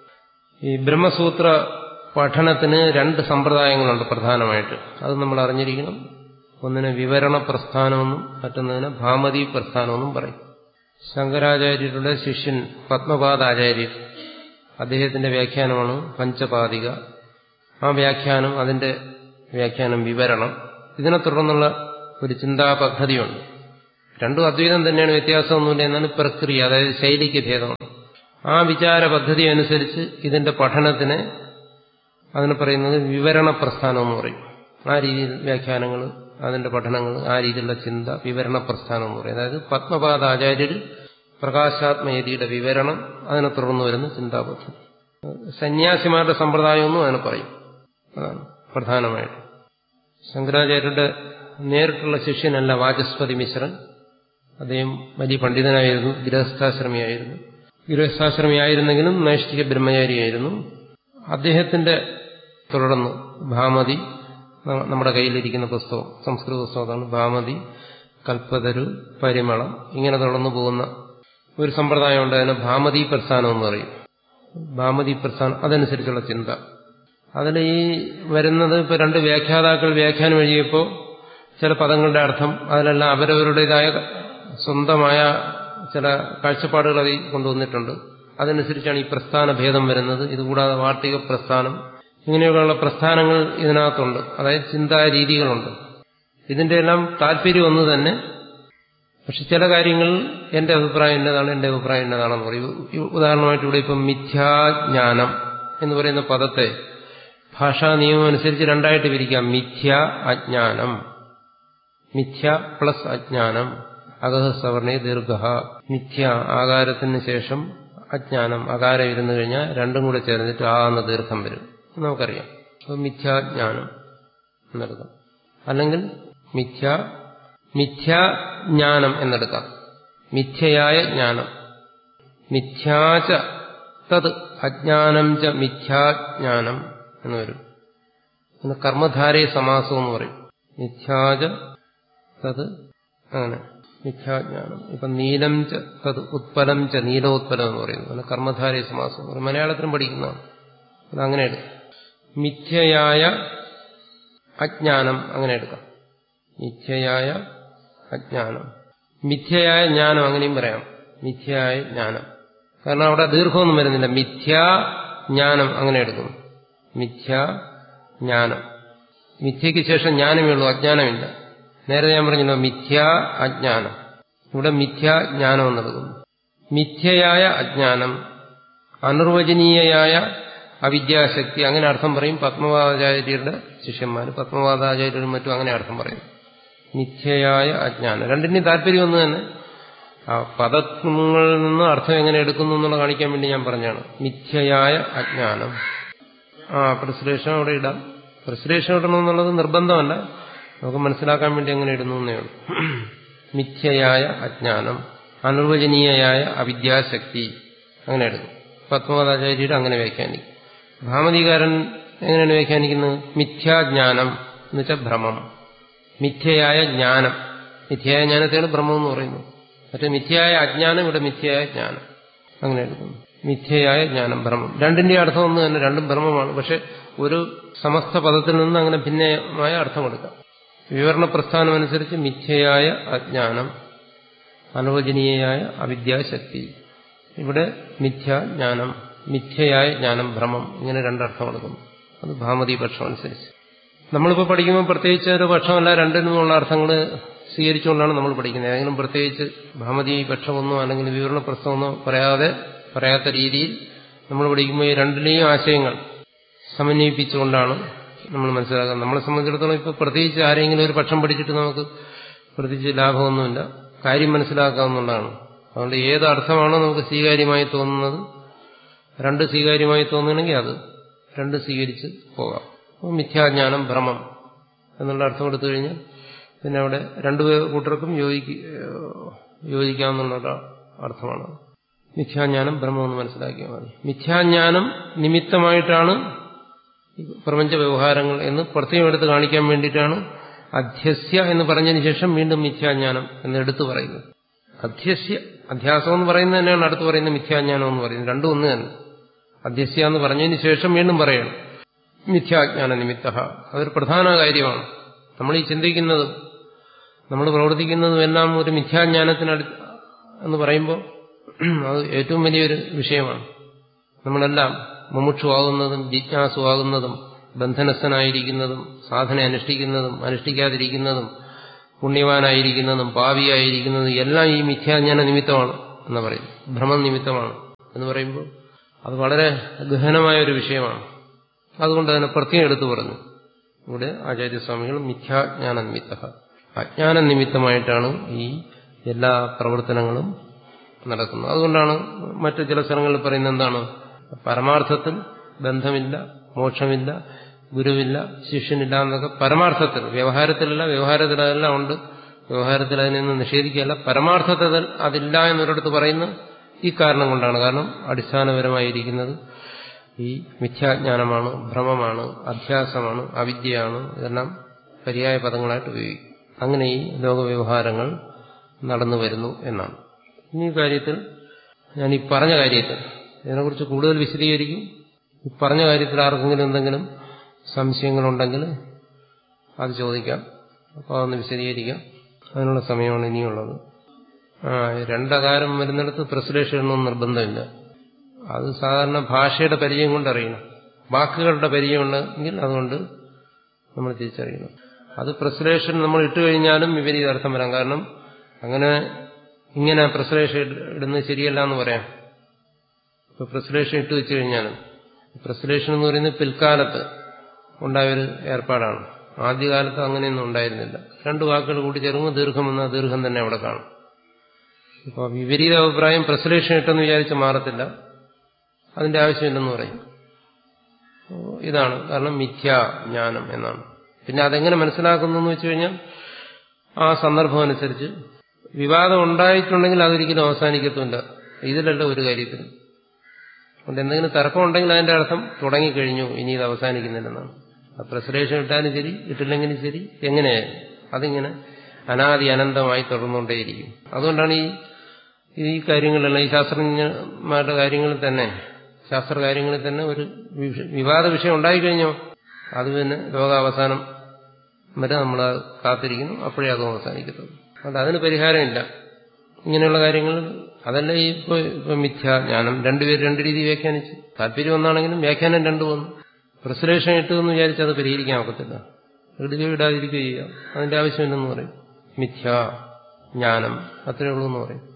ഈ ബ്രഹ്മസൂത്ര പഠനത്തിന് രണ്ട് സമ്പ്രദായങ്ങളുണ്ട് പ്രധാനമായിട്ട് അത് നമ്മൾ അറിഞ്ഞിരിക്കണം ഒന്നിനെ വിവരണ പ്രസ്ഥാനമെന്നും മറ്റൊന്നിനെ ഭാമതി പ്രസ്ഥാനമെന്നും പറയും ശങ്കരാചാര്യരുടെ ശിഷ്യൻ പത്മപാദാചാര്യർ അദ്ദേഹത്തിന്റെ വ്യാഖ്യാനമാണ് പഞ്ചപാതിക ആ വ്യാഖ്യാനം അതിന്റെ വ്യാഖ്യാനം വിവരണം ഇതിനെ തുടർന്നുള്ള ഒരു ചിന്താ പദ്ധതിയുണ്ട് രണ്ടും അദ്വൈതം തന്നെയാണ് വ്യത്യാസമൊന്നുമില്ല എന്നാണ് പ്രക്രിയ അതായത് ശൈലിക്ക് ഭേദമാണ് ആ വിചാര പദ്ധതി അനുസരിച്ച് ഇതിന്റെ പഠനത്തിന് അതിന് പറയുന്നത് വിവരണ പ്രസ്ഥാനം എന്ന് പറയും ആ രീതിയിൽ വ്യാഖ്യാനങ്ങൾ അതിന്റെ പഠനങ്ങൾ ആ രീതിയിലുള്ള ചിന്ത വിവരണ പ്രസ്ഥാനം എന്ന് പറയും അതായത് പത്മപാദ ആചാര്യർ പ്രകാശാത്മയതിയുടെ വിവരണം അതിനെ തുടർന്ന് വരുന്ന ചിന്താപദ്ധതി സന്യാസിമാരുടെ സമ്പ്രദായമെന്നും അതിനെ പറയും അതാണ് പ്രധാനമായിട്ട് ശങ്കരാചാര്യരുടെ നേരിട്ടുള്ള ശിഷ്യനല്ല വാചസ്പതി മിശ്രൻ അദ്ദേഹം വലിയ പണ്ഡിതനായിരുന്നു ഗൃഹസ്ഥാശ്രമിയായിരുന്നു ഗൃഹസ്ഥാശ്രമിയായിരുന്നെങ്കിലും നൈഷ്ഠിക ബ്രഹ്മചാരിയായിരുന്നു അദ്ദേഹത്തിന്റെ തുടർന്ന് ഭാമതി നമ്മുടെ കയ്യിലിരിക്കുന്ന പുസ്തകം സംസ്കൃത പുസ്തകമാണ് ഭാമതി കൽപ്പതരു പരിമളം ഇങ്ങനെ തുടർന്നു പോകുന്ന ഒരു സമ്പ്രദായമുണ്ട് അതിന് ഭാമതി പ്രസ്ഥാനം എന്ന് പറയും ഭാമതി പ്രസ്ഥാനം അതനുസരിച്ചുള്ള ചിന്ത അതിൽ ഈ വരുന്നത് ഇപ്പൊ രണ്ട് വ്യാഖ്യാതാക്കൾ വ്യാഖ്യാനം എഴുതിയപ്പോൾ ചില പദങ്ങളുടെ അർത്ഥം അതിലെല്ലാം അവരവരുടേതായ സ്വന്തമായ ചില കാഴ്ചപ്പാടുകൾ അതിൽ കൊണ്ടുവന്നിട്ടുണ്ട് അതനുസരിച്ചാണ് ഈ പ്രസ്ഥാന ഭേദം വരുന്നത് ഇതുകൂടാതെ വാർത്തിക പ്രസ്ഥാനം ഇങ്ങനെയൊക്കെയുള്ള പ്രസ്ഥാനങ്ങൾ ഇതിനകത്തുണ്ട് അതായത് ചിന്താ രീതികളുണ്ട് ഇതിന്റെ എല്ലാം താല്പര്യം ഒന്ന് തന്നെ പക്ഷെ ചില കാര്യങ്ങൾ എന്റെ അഭിപ്രായം എന്നതാണ് എന്റെ അഭിപ്രായം എന്നതാണെന്ന് പറയും ഉദാഹരണമായിട്ട് ഇവിടെ ഇപ്പം മിഥ്യാജ്ഞാനം എന്ന് പറയുന്ന പദത്തെ ഭാഷാ നിയമം അനുസരിച്ച് രണ്ടായിട്ട് വിരിക്കാം മിഥ്യ അജ്ഞാനം മിഥ്യ പ്ലസ് അജ്ഞാനം അഗഹ സവർണേ ദീർഘ മിഥ്യ ആകാരത്തിന് ശേഷം അജ്ഞാനം അകാരം ഇരുന്നു കഴിഞ്ഞാൽ രണ്ടും കൂടെ ചേർന്നിട്ട് ആ എന്ന ദീർഘം വരും നമുക്കറിയാം അപ്പോൾ മിഥ്യാജ്ഞാനം എന്നെടുക്കാം അല്ലെങ്കിൽ മിഥ്യ മിഥ്യാജ്ഞാനം എന്നെടുക്കാം മിഥ്യയായ ജ്ഞാനം മിഥ്യാച തത് അജ്ഞാനം ച മിഥ്യാജ്ഞാനം എന്ന് വരും പിന്നെ കർമ്മധാരയ സമാസം എന്ന് പറയും മിഥ്യാച തത് അങ്ങനെ മിഥ്യാജ്ഞാനം ഇപ്പൊ നീലം ച തത് ഉത്പലം ച നീലോത്പലം എന്ന് പറയുന്നു അങ്ങനെ കർമ്മധാരയ സമാസം മലയാളത്തിലും പഠിക്കുന്നതാണ് അത് അങ്ങനെ എടുക്കാം മിഥ്യയായ അജ്ഞാനം അങ്ങനെ എടുക്കാം മിഥ്യയായ അജ്ഞാനം മിഥ്യയായ ജ്ഞാനം അങ്ങനെയും പറയാം മിഥ്യയായ ജ്ഞാനം കാരണം അവിടെ ദീർഘമൊന്നും വരുന്നില്ല മിഥ്യാ ജ്ഞാനം അങ്ങനെ എടുക്കുന്നു മിഥ്യാ ജ്ഞാനം മിഥ്യയ്ക്ക് ശേഷം ജ്ഞാനമേ ഉള്ളൂ അജ്ഞാനമില്ല നേരത്തെ ഞാൻ പറഞ്ഞല്ലോ മിഥ്യാ അജ്ഞാനം ഇവിടെ മിഥ്യാജ്ഞാനം എന്നെടുക്കുന്നു മിഥ്യയായ അജ്ഞാനം അനിർവചനീയയായ അവിദ്യാശക്തി അങ്ങനെ അർത്ഥം പറയും പത്മവാദാചാര്യരുടെ ശിഷ്യന്മാർ പത്മവാദാചാര്യരും മറ്റും അങ്ങനെ അർത്ഥം പറയും മിഥ്യയായ അജ്ഞാനം രണ്ടിന്റെയും താല്പര്യം ഒന്ന് തന്നെ ആ പദങ്ങളിൽ നിന്ന് അർത്ഥം എങ്ങനെ എടുക്കുന്നു എന്നുള്ള കാണിക്കാൻ വേണ്ടി ഞാൻ പറഞ്ഞാണ് മിഥ്യയായ അജ്ഞാനം ആ പ്രശ്ലേഷം അവിടെ ഇടാം പ്രശ്ലേഷം ഇടണം എന്നുള്ളത് നിർബന്ധമല്ല നമുക്ക് മനസ്സിലാക്കാൻ വേണ്ടി എങ്ങനെ ഇടുന്നു എന്നേ ഉള്ളൂ മിഥ്യയായ അജ്ഞാനം അനിർവചനീയയായ അവിദ്യാശക്തി അങ്ങനെ എടുക്കും പത്മവാദാചാര്യർ അങ്ങനെ വ്യാഖ്യാനിക്കും ഭാമതികാരൻ എങ്ങനെയാണ് വ്യാഖ്യാനിക്കുന്നത് മിഥ്യാജ്ഞാനം എന്ന് വെച്ചാൽ ഭ്രമം മിഥ്യയായ ജ്ഞാനം മിഥ്യയായ ജ്ഞാനത്തെയാണ് ഭ്രമം എന്ന് പറയുന്നത് മറ്റേ മിഥ്യയായ അജ്ഞാനം ഇവിടെ മിഥ്യയായ ജ്ഞാനം അങ്ങനെ എടുക്കുന്നു മിഥ്യയായ ജ്ഞാനം ഭ്രമം രണ്ടിന്റെ അർത്ഥം ഒന്ന് തന്നെ രണ്ടും ഭ്രമമാണ് പക്ഷെ ഒരു സമസ്ത പദത്തിൽ നിന്ന് അങ്ങനെ ഭിന്നമായ അർത്ഥം എടുക്കാം വിവരണ പ്രസ്ഥാനം അനുസരിച്ച് മിഥ്യയായ അജ്ഞാനം അനുവചനീയയായ അവിദ്യാശക്തി ഇവിടെ മിഥ്യാജ്ഞാനം മിഥ്യയായ ജ്ഞാനം ഭ്രമം ഇങ്ങനെ രണ്ടർത്ഥം എടുക്കുന്നു അത് ഭാമതി പക്ഷം അനുസരിച്ച് നമ്മളിപ്പോൾ പഠിക്കുമ്പോൾ പ്രത്യേകിച്ച് ഒരു പക്ഷമല്ല രണ്ടിനുമുള്ള അർത്ഥങ്ങൾ സ്വീകരിച്ചുകൊണ്ടാണ് നമ്മൾ പഠിക്കുന്നത് ഏതെങ്കിലും പ്രത്യേകിച്ച് ഭാമതി പക്ഷമൊന്നോ അല്ലെങ്കിൽ വിവരണ പ്രശ്നമൊന്നോ പറയാതെ പറയാത്ത രീതിയിൽ നമ്മൾ പഠിക്കുമ്പോൾ ഈ രണ്ടിലെയും ആശയങ്ങൾ സമന്വയിപ്പിച്ചുകൊണ്ടാണ് നമ്മൾ മനസ്സിലാക്കുന്നത് നമ്മളെ സംബന്ധിച്ചിടത്തോളം ഇപ്പോൾ പ്രത്യേകിച്ച് ആരെങ്കിലും ഒരു പക്ഷം പഠിച്ചിട്ട് നമുക്ക് പ്രത്യേകിച്ച് ലാഭമൊന്നുമില്ല കാര്യം മനസ്സിലാക്കാവുന്നതാണ് അതുകൊണ്ട് ഏത് അർത്ഥമാണോ നമുക്ക് സ്വീകാര്യമായി തോന്നുന്നത് രണ്ട് സ്വീകാര്യമായി തോന്നുകയാണെങ്കിൽ അത് രണ്ട് സ്വീകരിച്ച് പോകാം അപ്പോൾ മിഥ്യാജ്ഞാനം ഭ്രമം എന്നുള്ള അർത്ഥം കൊടുത്തു കഴിഞ്ഞാൽ പിന്നെ അവിടെ രണ്ടു കൂട്ടർക്കും യോജിക്ക യോജിക്കാവുന്ന അർത്ഥമാണ് മിഥ്യാജ്ഞാനം ഭ്രമം എന്ന് മനസ്സിലാക്കിയാൽ മതി മിഥ്യാജ്ഞാനം നിമിത്തമായിട്ടാണ് പ്രപഞ്ച വ്യവഹാരങ്ങൾ എന്ന് പ്രത്യേകം എടുത്ത് കാണിക്കാൻ വേണ്ടിയിട്ടാണ് അധ്യസ്യ എന്ന് പറഞ്ഞതിന് ശേഷം വീണ്ടും മിഥ്യാജ്ഞാനം എന്ന് എടുത്തു പറയുന്നത് അധ്യസ്യ അധ്യാസം എന്ന് പറയുന്നത് തന്നെയാണ് അടുത്ത് പറയുന്നത് മിഥ്യാജ്ഞാനം എന്ന് പറയുന്നത് രണ്ടും ഒന്ന് തന്നെ അധ്യസ്യ എന്ന് പറഞ്ഞതിന് ശേഷം വീണ്ടും പറയണം മിഥ്യാജ്ഞാന നിമിത്ത അതൊരു പ്രധാന കാര്യമാണ് നമ്മൾ ഈ ചിന്തിക്കുന്നതും നമ്മൾ പ്രവർത്തിക്കുന്നതും എല്ലാം ഒരു മിഥ്യാജ്ഞാനത്തിനടു എന്ന് പറയുമ്പോൾ അത് ഏറ്റവും വലിയൊരു വിഷയമാണ് നമ്മളെല്ലാം മുമുക്ഷുവാകുന്നതും ജിജ്ഞാസുവാകുന്നതും ബന്ധനസ്ഥനായിരിക്കുന്നതും സാധന അനുഷ്ഠിക്കുന്നതും അനുഷ്ഠിക്കാതിരിക്കുന്നതും പുണ്യവാനായിരിക്കുന്നതും പാവിയായിരിക്കുന്നതും എല്ലാം ഈ മിഥ്യാജ്ഞാന നിമിത്തമാണ് എന്ന് പറയും ഭ്രമം നിമിത്തമാണ് എന്ന് പറയുമ്പോൾ അത് വളരെ ഗഹനമായ ഒരു വിഷയമാണ് അതുകൊണ്ട് തന്നെ പ്രത്യേകം എടുത്തു പറഞ്ഞു ഇവിടെ ആചാര്യസ്വാമികൾ മിഥ്യാജ്ഞാന നിമിത്ത അജ്ഞാന നിമിത്തമായിട്ടാണ് ഈ എല്ലാ പ്രവർത്തനങ്ങളും നടക്കുന്നത് അതുകൊണ്ടാണ് മറ്റു ചില സ്ഥലങ്ങളിൽ പറയുന്നത് എന്താണ് പരമാർത്ഥത്തിൽ ബന്ധമില്ല മോക്ഷമില്ല ഗുരുവില്ല ശിഷ്യനില്ല എന്നൊക്കെ പരമാർത്ഥത്തിൽ വ്യവഹാരത്തിലല്ല വ്യവഹാരത്തിൽ അതെല്ലാം ഉണ്ട് വ്യവഹാരത്തിൽ അതിനൊന്നും നിഷേധിക്കുകയല്ല പരമാർത്ഥത്തിൽ അതില്ല എന്നൊരിടത്ത് പറയുന്ന ഈ കാരണം കൊണ്ടാണ് കാരണം അടിസ്ഥാനപരമായിരിക്കുന്നത് ഈ മിഥ്യാജ്ഞാനമാണ് ഭ്രമമാണ് അധ്യാസമാണ് അവിദ്യയാണ് ഇതെല്ലാം പര്യായ പദങ്ങളായിട്ട് ഉപയോഗിക്കും അങ്ങനെ ഈ ലോകവ്യവഹാരങ്ങൾ നടന്നു വരുന്നു എന്നാണ് ഈ കാര്യത്തിൽ ഞാൻ ഈ പറഞ്ഞ കാര്യത്തിൽ ഇതിനെക്കുറിച്ച് കൂടുതൽ വിശദീകരിക്കും ഈ പറഞ്ഞ കാര്യത്തിൽ ആർക്കെങ്കിലും എന്തെങ്കിലും സംശയങ്ങളുണ്ടെങ്കിൽ അത് ചോദിക്കാം അപ്പോൾ അതൊന്ന് വിശദീകരിക്കാം അതിനുള്ള സമയമാണ് ഇനിയുള്ളത് ആ രണ്ടകാരം വരുന്നിടത്ത് പ്രസിലേഷനൊന്നും നിർബന്ധമില്ല അത് സാധാരണ ഭാഷയുടെ പരിചയം കൊണ്ട് അറിയണം വാക്കുകളുടെ പരിചയം ഉണ്ടെങ്കിൽ അതുകൊണ്ട് നമ്മൾ തിരിച്ചറിയണം അത് പ്രസലേഷൻ നമ്മൾ ഇട്ട് കഴിഞ്ഞാലും വിപരീത അർത്ഥം വരാം കാരണം അങ്ങനെ ഇങ്ങനെ പ്രസലേഷൻ ഇടുന്നത് ശരിയല്ല എന്ന് പറയാം ഇപ്പൊ പ്രസലേഷൻ ഇട്ട് വെച്ച് കഴിഞ്ഞാലും പ്രസലേഷൻ എന്ന് പറയുന്നത് പിൽക്കാലത്ത് ഉണ്ടായൊരു ഏർപ്പാടാണ് ആദ്യകാലത്ത് അങ്ങനെയൊന്നും ഉണ്ടായിരുന്നില്ല രണ്ട് വാക്കുകൾ കൂടി ചേർന്ന് ദീർഘം എന്ന ദീർഘം തന്നെ അവിടെ കാണും ഇപ്പോൾ വിപരീത അഭിപ്രായം പ്രസലേഷൻ ഇട്ടെന്ന് വിചാരിച്ച് മാറത്തില്ല അതിന്റെ ആവശ്യമില്ലെന്ന് പറയും ഇതാണ് കാരണം മിഥ്യാജ്ഞാനം എന്നാണ് പിന്നെ അതെങ്ങനെ മനസ്സിലാക്കുന്നു എന്ന് വെച്ച് കഴിഞ്ഞാൽ ആ സന്ദർഭം അനുസരിച്ച് വിവാദം ഉണ്ടായിട്ടുണ്ടെങ്കിൽ അതൊരിക്കലും അവസാനിക്കത്തുമില്ല ഇതിലല്ല ഒരു കാര്യത്തിൽ അതുകൊണ്ട് എന്തെങ്കിലും തർക്കം ഉണ്ടെങ്കിൽ അതിന്റെ അർത്ഥം തുടങ്ങിക്കഴിഞ്ഞു ഇനി ഇത് അവസാനിക്കുന്നില്ലെന്നാണ് പ്രസലേഷൻ ഇട്ടാലും ശരി ഇട്ടില്ലെങ്കിലും ശരി എങ്ങനെയായാലും അതിങ്ങനെ അനാദി അനന്തമായി തുടർന്നുകൊണ്ടേയിരിക്കും അതുകൊണ്ടാണ് ഈ ഈ കാര്യങ്ങളെല്ലാം ഈ ശാസ്ത്രജ്ഞന്മാരുടെ കാര്യങ്ങളിൽ തന്നെ ശാസ്ത്ര കാര്യങ്ങളിൽ തന്നെ ഒരു വിവാദ വിഷയം ഉണ്ടായിക്കഴിഞ്ഞോ അത് പിന്നെ ലോകാവസാനം വരെ നമ്മൾ കാത്തിരിക്കുന്നു അപ്പോഴേ അതും അവസാനിക്കത്തുള്ളൂ അതുകൊണ്ട് അതിന് പരിഹാരമില്ല ഇങ്ങനെയുള്ള കാര്യങ്ങൾ അതല്ല ഈ ഇപ്പൊ ഇപ്പൊ മിഥ്യാജ്ഞാനം രണ്ടുപേര് രണ്ട് രീതി വ്യാഖ്യാനിച്ചു താല്പര്യം ഒന്നാണെങ്കിലും വ്യാഖ്യാനം രണ്ടു വന്നു പ്രസലേഷൻ ഇട്ടു എന്ന് വിചാരിച്ച് അത് പരിഹരിക്കാൻ ഒക്കത്തില്ല ഇടുകയോ ഇടാതിരിക്കുകയോ ചെയ്യാം അതിന്റെ ആവശ്യമില്ലെന്ന് പറയും മിഥ്യ ജ്ഞാനം അത്രയേ ഉള്ളൂ എന്ന് പറയും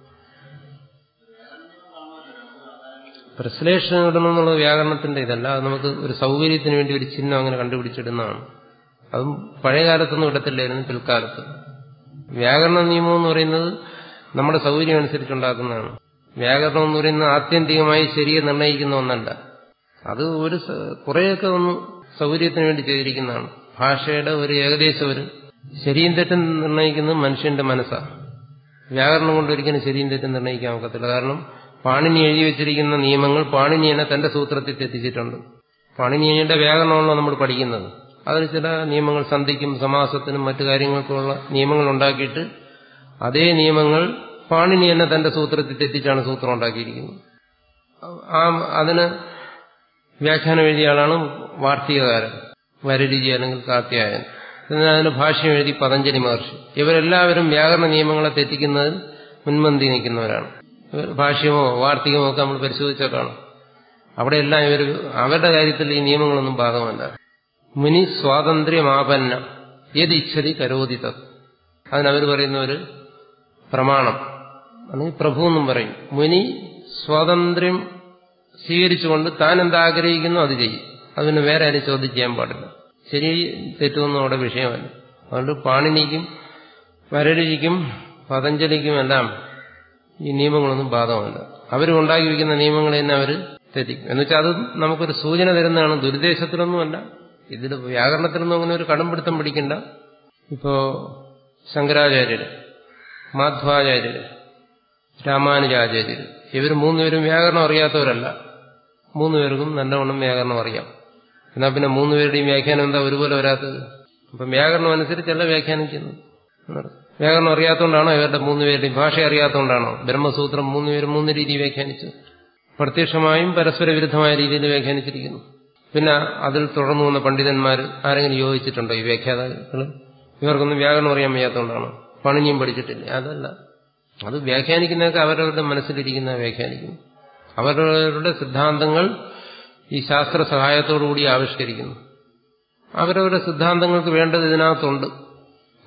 പ്രശ്ലേഷണം ഇടണമെന്നുള്ള വ്യാകരണത്തിന്റെ ഇതല്ല അത് നമുക്ക് ഒരു സൗകര്യത്തിന് വേണ്ടി ഒരു ചിഹ്നം അങ്ങനെ കണ്ടുപിടിച്ചിടുന്നതാണ് അതും പഴയ കാലത്തൊന്നും ഇടത്തില്ലായിരുന്നു പിൽക്കാലത്ത് വ്യാകരണ നിയമം എന്ന് പറയുന്നത് നമ്മുടെ സൗകര്യം അനുസരിച്ചുണ്ടാക്കുന്നതാണ് വ്യാകരണം എന്ന് പറയുന്നത് ആത്യന്തികമായി ശരിയെ നിർണ്ണയിക്കുന്ന ഒന്നല്ല അത് ഒരു കുറേയൊക്കെ ഒന്ന് സൗകര്യത്തിന് വേണ്ടി ചെയ്തിരിക്കുന്നതാണ് ഭാഷയുടെ ഒരു ഏകദേശം ഒരു ശരിയും തെറ്റും നിർണ്ണയിക്കുന്നത് മനുഷ്യന്റെ മനസ്സാണ് വ്യാകരണം കൊണ്ട് ഒരിക്കലും ശരിയും തെറ്റും നിർണ്ണയിക്കാൻ ഒക്കത്തില്ല കാരണം പാണിനി എഴുതി വെച്ചിരിക്കുന്ന നിയമങ്ങൾ പാണിനി തന്നെ തന്റെ സൂത്രത്തിൽ തെറ്റിച്ചിട്ടുണ്ട് പാണിനിയുടെ വ്യാകരണമാണല്ലോ നമ്മൾ പഠിക്കുന്നത് അതിൽ ചില നിയമങ്ങൾ സന്ധിക്കും സമാസത്തിനും മറ്റു കാര്യങ്ങൾക്കുള്ള നിയമങ്ങൾ ഉണ്ടാക്കിയിട്ട് അതേ നിയമങ്ങൾ പാണിനി തന്നെ തന്റെ സൂത്രത്തിൽ തെറ്റിച്ചാണ് സൂത്രം ഉണ്ടാക്കിയിരിക്കുന്നത് ആ അതിന് വ്യാഖ്യാനം എഴുതിയ ആളാണ് വാർത്തികകാരൻ വരരുചി അല്ലെങ്കിൽ കാത്യായൻ എന്നാൽ അതിന് ഭാഷ്യം എഴുതി പതഞ്ജലി മഹർഷി ഇവരെല്ലാവരും വ്യാകരണ നിയമങ്ങളെ തെറ്റിക്കുന്നതിൽ മുൻപന്തി നിൽക്കുന്നവരാണ് ഭാഷ്യമോ വാർത്തികമോ ഒക്കെ നമ്മൾ പരിശോധിച്ചാൽ കാണാം അവിടെയെല്ലാം ഇവർ അവരുടെ കാര്യത്തിൽ ഈ നിയമങ്ങളൊന്നും ബാധകമല്ല മുനി സ്വാതന്ത്ര്യമാപന്ന ഏതിച്ഛതി കരോതി തത് അതിനവർ പറയുന്ന ഒരു പ്രമാണം അല്ലെങ്കിൽ പ്രഭു എന്നും പറയും മുനി സ്വാതന്ത്ര്യം സ്വീകരിച്ചുകൊണ്ട് താൻ എന്താഗ്രഹിക്കുന്നു അത് ചെയ്യും അതിന് വേറെ ആരും ചോദ്യം ചെയ്യാൻ പാടില്ല ശരി തെറ്റുമെന്നും അവിടെ വിഷയമല്ല അതുകൊണ്ട് പാണിനിക്കും വരരുചിക്കും പതഞ്ജലിക്കുമെല്ലാം ഈ നിയമങ്ങളൊന്നും ബാധകമല്ല അവർ ഉണ്ടാക്കി വയ്ക്കുന്ന നിയമങ്ങൾ തന്നെ അവർ തെറ്റിക്കും എന്നുവെച്ചാൽ അത് നമുക്കൊരു സൂചന തരുന്നതാണ് ദുരുദ്ദേശത്തിലൊന്നുമല്ല ഇതിൽ വ്യാകരണത്തിലൊന്നും അങ്ങനെ ഒരു കടംപിടുത്തം പിടിക്കണ്ട ഇപ്പോ ശങ്കരാചാര്യര് മാധ്വാചാര്യര് രാമാനുജാചാര്യര് ഇവർ മൂന്നുപേരും വ്യാകരണം അറിയാത്തവരല്ല മൂന്നുപേർക്കും നല്ലവണ്ണം വ്യാകരണം അറിയാം എന്നാൽ പിന്നെ മൂന്നുപേരുടെയും വ്യാഖ്യാനം എന്താ ഒരുപോലെ വരാത്തത് അപ്പം വ്യാകരണം അനുസരിച്ചല്ല വ്യാഖ്യാനിക്കുന്നത് വ്യാകരണം അറിയാത്തതുകൊണ്ടാണോ ഇവരുടെ മൂന്നുപേരുടെയും ഭാഷ അറിയാത്തതുകൊണ്ടാണോ ബ്രഹ്മസൂത്രം മൂന്നുപേരും മൂന്ന് രീതി വ്യാഖ്യാനിച്ചത് പ്രത്യക്ഷമായും പരസ്പര വിരുദ്ധമായ രീതിയിൽ വ്യാഖ്യാനിച്ചിരിക്കുന്നു പിന്നെ അതിൽ തുടർന്നു വന്ന പണ്ഡിതന്മാർ ആരെങ്കിലും യോജിച്ചിട്ടുണ്ടോ ഈ വ്യാഖ്യാതാക്കൾ ഇവർക്കൊന്നും വ്യാകരണം അറിയാൻ വയ്യാത്തതുകൊണ്ടാണോ പണിഞ്ഞും പഠിച്ചിട്ടില്ല അതല്ല അത് വ്യാഖ്യാനിക്കുന്നതൊക്കെ അവരവരുടെ മനസ്സിലിരിക്കുന്ന വ്യാഖ്യാനിക്കുന്നു അവരവരുടെ സിദ്ധാന്തങ്ങൾ ഈ ശാസ്ത്ര സഹായത്തോടുകൂടി ആവിഷ്കരിക്കുന്നു അവരവരുടെ സിദ്ധാന്തങ്ങൾക്ക് വേണ്ടത് ഇതിനകത്തുണ്ട്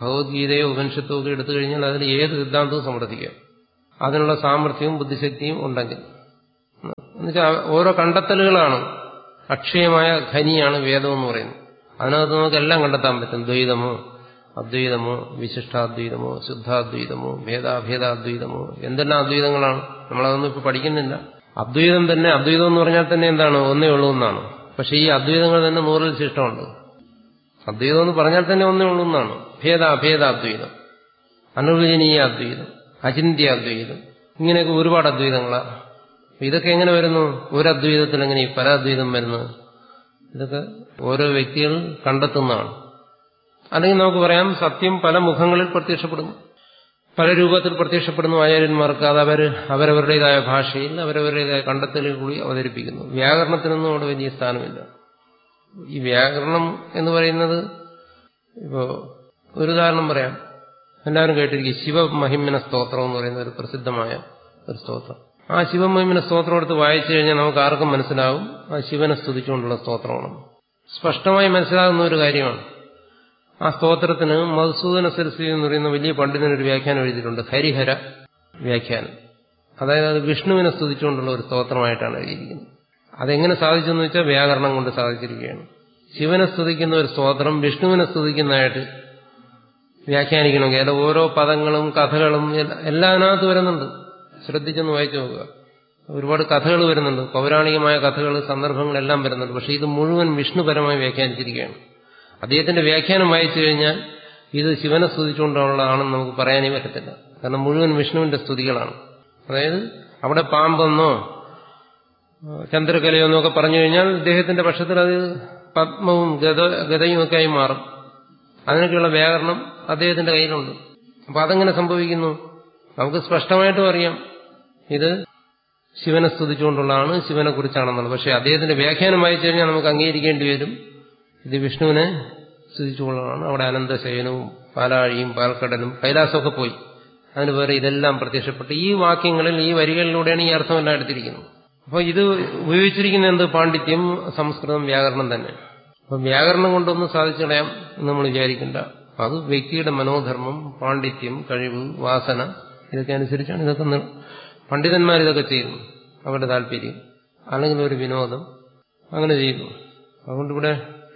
ഭഗവത്ഗീതയോ ഉപനിഷത്തോ ഒക്കെ എടുത്തു കഴിഞ്ഞാൽ അതിൽ ഏത് സിദ്ധാന്തവും സമർത്ഥിക്കാം അതിനുള്ള സാമർഥ്യവും ബുദ്ധിശക്തിയും ഉണ്ടെങ്കിൽ എന്നുവെച്ചാൽ ഓരോ കണ്ടെത്തലുകളാണ് അക്ഷയമായ ഖനിയാണ് വേദം എന്ന് പറയുന്നത് അതിനകത്ത് നമുക്ക് എല്ലാം കണ്ടെത്താൻ പറ്റും ദ്വൈതമോ അദ്വൈതമോ വിശിഷ്ടാദ്വൈതമോ ശുദ്ധാദ്വൈതമോ ഭേദാഭേദാദ്വൈതമോ എന്തെല്ലാം അദ്വൈതങ്ങളാണ് നമ്മളതൊന്നും ഇപ്പൊ പഠിക്കുന്നില്ല അദ്വൈതം തന്നെ അദ്വൈതം എന്ന് പറഞ്ഞാൽ തന്നെ എന്താണ് ഒന്നേ ഉള്ളൂ എന്നാണ് പക്ഷെ ഈ അദ്വൈതങ്ങൾ തന്നെ നൂറിൽ ശിഷ്ടമുണ്ട് അദ്വൈതം എന്ന് പറഞ്ഞാൽ തന്നെ ഒന്നേ ഉള്ളൂ എന്നാണ് ഭേദാഭേദാദ്വൈതം അനുവചനീയ അദ്വൈതം അചിന്ത്യ അദ്വൈതം ഇങ്ങനെയൊക്കെ ഒരുപാട് അദ്വൈതങ്ങളാണ് ഇതൊക്കെ എങ്ങനെ വരുന്നു ഒരു അദ്വൈതത്തിൽ എങ്ങനെ ഈ പല അദ്വൈതം വരുന്നത് ഇതൊക്കെ ഓരോ വ്യക്തികൾ കണ്ടെത്തുന്നതാണ് അല്ലെങ്കിൽ നമുക്ക് പറയാം സത്യം പല മുഖങ്ങളിൽ പ്രത്യക്ഷപ്പെടുന്നു പല രൂപത്തിൽ പ്രത്യക്ഷപ്പെടുന്നു ആചാര്യന്മാർക്ക് അത് അവർ അവരവരുടേതായ ഭാഷയിൽ അവരവരുടേതായ കണ്ടെത്തലുകൾ കൂടി അവതരിപ്പിക്കുന്നു വ്യാകരണത്തിനൊന്നും അവിടെ വലിയ സ്ഥാനമില്ല ഈ വ്യാകരണം എന്ന് പറയുന്നത് ഇപ്പോ ഒരു ഉദാഹരണം പറയാം എല്ലാവരും കേട്ടിരിക്കും ശിവമഹിമന സ്തോത്രം എന്ന് പറയുന്ന ഒരു പ്രസിദ്ധമായ ഒരു സ്തോത്രം ആ ശിവമഹിമന സ്തോത്രം എടുത്ത് വായിച്ചു കഴിഞ്ഞാൽ നമുക്ക് ആർക്കും മനസ്സിലാവും ആ ശിവനെ സ്തുതിച്ചുകൊണ്ടുള്ള സ്തോത്രമാണ് സ്പഷ്ടമായി മനസ്സിലാകുന്ന ഒരു കാര്യമാണ് ആ സ്തോത്രത്തിന് മധുസൂദന സരസ്വതി എന്ന് പറയുന്ന വലിയ പണ്ഡിതനൊരു വ്യാഖ്യാനം എഴുതിയിട്ടുണ്ട് ഹരിഹര വ്യാഖ്യാനം അതായത് അത് വിഷ്ണുവിനെ സ്തുതിച്ചുകൊണ്ടുള്ള ഒരു സ്തോത്രമായിട്ടാണ് എഴുതിയിരിക്കുന്നത് അതെങ്ങനെ സാധിച്ചെന്ന് വെച്ചാൽ വ്യാകരണം കൊണ്ട് സാധിച്ചിരിക്കുകയാണ് ശിവനെ സ്തുതിക്കുന്ന ഒരു സ്തോത്രം വിഷ്ണുവിനെ സ്തുതിക്കുന്നതായിട്ട് വ്യാഖ്യാനിക്കണമെങ്കിൽ അതിലെ ഓരോ പദങ്ങളും കഥകളും എല്ലാം അതിനകത്ത് വരുന്നുണ്ട് ശ്രദ്ധിച്ചൊന്ന് വായിച്ചു നോക്കുക ഒരുപാട് കഥകൾ വരുന്നുണ്ട് പൗരാണികമായ കഥകൾ സന്ദർഭങ്ങളെല്ലാം വരുന്നുണ്ട് പക്ഷെ ഇത് മുഴുവൻ വിഷ്ണുപരമായി വ്യാഖ്യാനിച്ചിരിക്കുകയാണ് അദ്ദേഹത്തിന്റെ വ്യാഖ്യാനം വായിച്ചു കഴിഞ്ഞാൽ ഇത് ശിവനെ സ്തുതിച്ചുകൊണ്ടുള്ളതാണെന്ന് നമുക്ക് പറയാനേ പറ്റത്തില്ല കാരണം മുഴുവൻ വിഷ്ണുവിന്റെ സ്തുതികളാണ് അതായത് അവിടെ പാമ്പെന്നോ ചന്ദ്രകലയോ എന്നൊക്കെ പറഞ്ഞു കഴിഞ്ഞാൽ ഇദ്ദേഹത്തിന്റെ പക്ഷത്തിൽ അത് പത്മവും ഗത ഗതയും ഒക്കെ ആയി മാറും അതിനൊക്കെയുള്ള വ്യാകരണം അദ്ദേഹത്തിന്റെ കയ്യിലുണ്ട് അപ്പൊ അതെങ്ങനെ സംഭവിക്കുന്നു നമുക്ക് സ്പഷ്ടമായിട്ടും അറിയാം ഇത് ശിവനെ സ്തുതിച്ചുകൊണ്ടുള്ളതാണ് ശിവനെ കുറിച്ചാണെന്നുള്ളത് പക്ഷെ അദ്ദേഹത്തിന്റെ വ്യാഖ്യാനം വായിച്ചു കഴിഞ്ഞാൽ നമുക്ക് അംഗീകരിക്കേണ്ടി വരും ഇത് വിഷ്ണുവിനെ സ്തുതിച്ചുകൊള്ളതാണ് അവിടെ അനന്തശയനവും പാലാഴിയും പാൽക്കടലും കൈലാസമൊക്കെ പോയി അതിന് വേറെ ഇതെല്ലാം പ്രത്യക്ഷപ്പെട്ട് ഈ വാക്യങ്ങളിൽ ഈ വരികളിലൂടെയാണ് ഈ അർത്ഥമെല്ലാം എടുത്തിരിക്കുന്നത് അപ്പോൾ ഇത് ഉപയോഗിച്ചിരിക്കുന്ന എന്ത് പാണ്ഡിത്യം സംസ്കൃതം വ്യാകരണം തന്നെ അപ്പൊ വ്യാകരണം കൊണ്ടൊന്നും സാധിച്ചു കളയാം എന്ന് നമ്മൾ വിചാരിക്കണ്ട അത് വ്യക്തിയുടെ മനോധർമ്മം പാണ്ഡിത്യം കഴിവ് വാസന ഇതൊക്കെ അനുസരിച്ചാണ് ഇതൊക്കെ പണ്ഡിതന്മാർ ഇതൊക്കെ ചെയ്യുന്നു അവരുടെ താല്പര്യം അല്ലെങ്കിൽ ഒരു വിനോദം അങ്ങനെ ചെയ്യുന്നു അതുകൊണ്ട് ഇവിടെ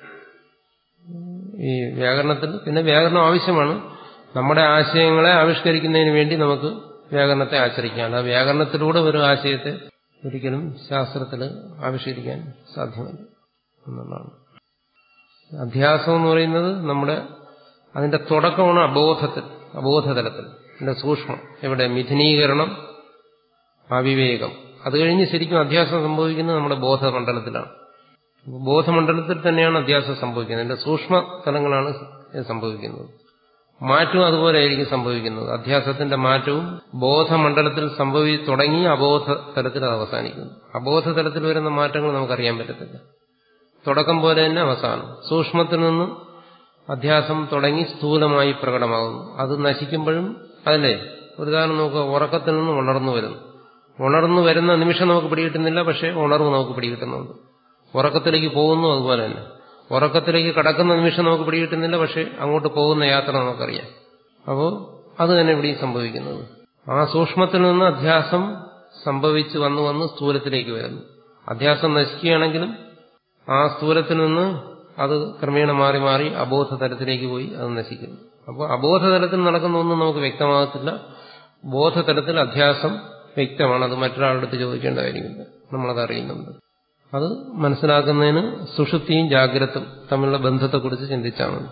ഈ വ്യാകരണത്തിൽ പിന്നെ വ്യാകരണം ആവശ്യമാണ് നമ്മുടെ ആശയങ്ങളെ ആവിഷ്കരിക്കുന്നതിന് വേണ്ടി നമുക്ക് വ്യാകരണത്തെ ആശ്രയിക്കാം അല്ല വ്യാകരണത്തിലൂടെ ഒരു ആശയത്തെ ഒരിക്കലും ശാസ്ത്രത്തിൽ ആവിഷ്കരിക്കാൻ സാധ്യമല്ല എന്നുള്ളതാണ് അധ്യാസം എന്ന് പറയുന്നത് നമ്മുടെ അതിന്റെ തുടക്കമാണ് അബോധത്തിൽ അബോധതലത്തിൽ അതിന്റെ സൂക്ഷ്മം ഇവിടെ മിഥുനീകരണം അവിവേകം അത് കഴിഞ്ഞ് ശരിക്കും അധ്യാസം സംഭവിക്കുന്നത് നമ്മുടെ ബോധമണ്ഡലത്തിലാണ് ബോധമണ്ഡലത്തിൽ തന്നെയാണ് അധ്യാസം സംഭവിക്കുന്നത് അതിന്റെ സൂക്ഷ്മ തലങ്ങളാണ് സംഭവിക്കുന്നത് മാറ്റവും അതുപോലെ ആയിരിക്കും സംഭവിക്കുന്നത് അധ്യാസത്തിന്റെ മാറ്റവും ബോധമണ്ഡലത്തിൽ സംഭവി തുടങ്ങി അബോധ തലത്തിൽ അത് അവസാനിക്കുന്നു അബോധ തലത്തിൽ വരുന്ന മാറ്റങ്ങൾ നമുക്കറിയാൻ പറ്റത്തില്ല തുടക്കം പോലെ തന്നെ അവസാനം സൂക്ഷ്മത്തിൽ നിന്ന് അധ്യാസം തുടങ്ങി സ്ഥൂലമായി പ്രകടമാകുന്നു അത് നശിക്കുമ്പോഴും അതല്ലേ ഒരു ഉദാഹരണം നോക്കുക ഉറക്കത്തിൽ നിന്ന് ഉണർന്നു വരുന്നു ഉണർന്നു വരുന്ന നിമിഷം നമുക്ക് പിടികിട്ടുന്നില്ല പക്ഷേ ഉണർവ് നമുക്ക് പിടികിട്ടുന്നുണ്ട് ഉറക്കത്തിലേക്ക് പോകുന്നു അതുപോലെ തന്നെ ഉറക്കത്തിലേക്ക് കടക്കുന്ന നിമിഷം നമുക്ക് പിടികിട്ടുന്നില്ല പക്ഷെ അങ്ങോട്ട് പോകുന്ന യാത്ര നമുക്കറിയാം അപ്പോൾ അത് തന്നെ ഇവിടെയും സംഭവിക്കുന്നത് ആ സൂക്ഷ്മത്തിൽ നിന്ന് അധ്യാസം സംഭവിച്ച് വന്നു വന്ന് സ്ഥൂലത്തിലേക്ക് വരുന്നു അധ്യാസം നശിക്കുകയാണെങ്കിലും ആ സ്ഥൂലത്തിൽ നിന്ന് അത് ക്രമേണ മാറി മാറി അബോധ തലത്തിലേക്ക് പോയി അത് നശിക്കുന്നു അപ്പോൾ അബോധതലത്തിൽ നടക്കുന്ന ഒന്നും നമുക്ക് വ്യക്തമാകത്തില്ല ബോധതലത്തിൽ അധ്യാസം വ്യക്തമാണ് അത് മറ്റൊരാളുടെ അടുത്ത് ചോദിക്കേണ്ട കാര്യമില്ല നമ്മളത് അറിയുന്നുണ്ട് അത് മനസ്സിലാക്കുന്നതിന് സുഷുപ്തിയും ജാഗ്രതും തമ്മിലുള്ള ബന്ധത്തെക്കുറിച്ച് ചിന്തിച്ചാൽ മതി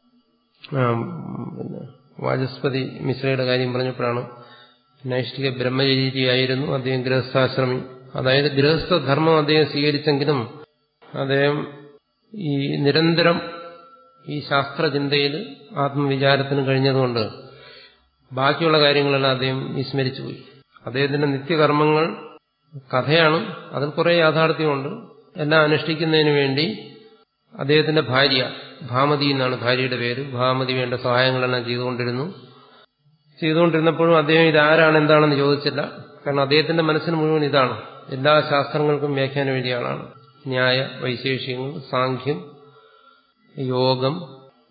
പിന്നെ വാചസ്പതി മിശ്രയുടെ കാര്യം പറഞ്ഞപ്പോഴാണ് നൈഷ്ഠിക ബ്രഹ്മചര്യയായിരുന്നു അദ്ദേഹം ഗൃഹസ്ഥാശ്രമി അതായത് ഗൃഹസ്ഥധർമ്മം അദ്ദേഹം സ്വീകരിച്ചെങ്കിലും അദ്ദേഹം ഈ നിരന്തരം ഈ ശാസ്ത്രചിന്തയിൽ ആത്മവിചാരത്തിന് കഴിഞ്ഞതുകൊണ്ട് ബാക്കിയുള്ള കാര്യങ്ങളെല്ലാം അദ്ദേഹം വിസ്മരിച്ചുപോയി അദ്ദേഹത്തിന്റെ നിത്യകർമ്മങ്ങൾ കഥയാണ് അതിൽ കുറെ യാഥാർത്ഥ്യമുണ്ട് എല്ലാം അനുഷ്ഠിക്കുന്നതിന് വേണ്ടി അദ്ദേഹത്തിന്റെ ഭാര്യ ഭാമതി എന്നാണ് ഭാര്യയുടെ പേര് ഭാമതി വേണ്ട സഹായങ്ങളെല്ലാം ചെയ്തുകൊണ്ടിരുന്നു ചെയ്തുകൊണ്ടിരുന്നപ്പോഴും അദ്ദേഹം ഇതാരാണ് എന്താണെന്ന് ചോദിച്ചില്ല കാരണം അദ്ദേഹത്തിന്റെ മനസ്സിന് മുഴുവൻ ഇതാണ് എല്ലാ ശാസ്ത്രങ്ങൾക്കും വ്യാഖ്യാനം എഴുതിയ ആളാണ് ന്യായ വൈശേഷികങ്ങൾ സാഖ്യം യോഗം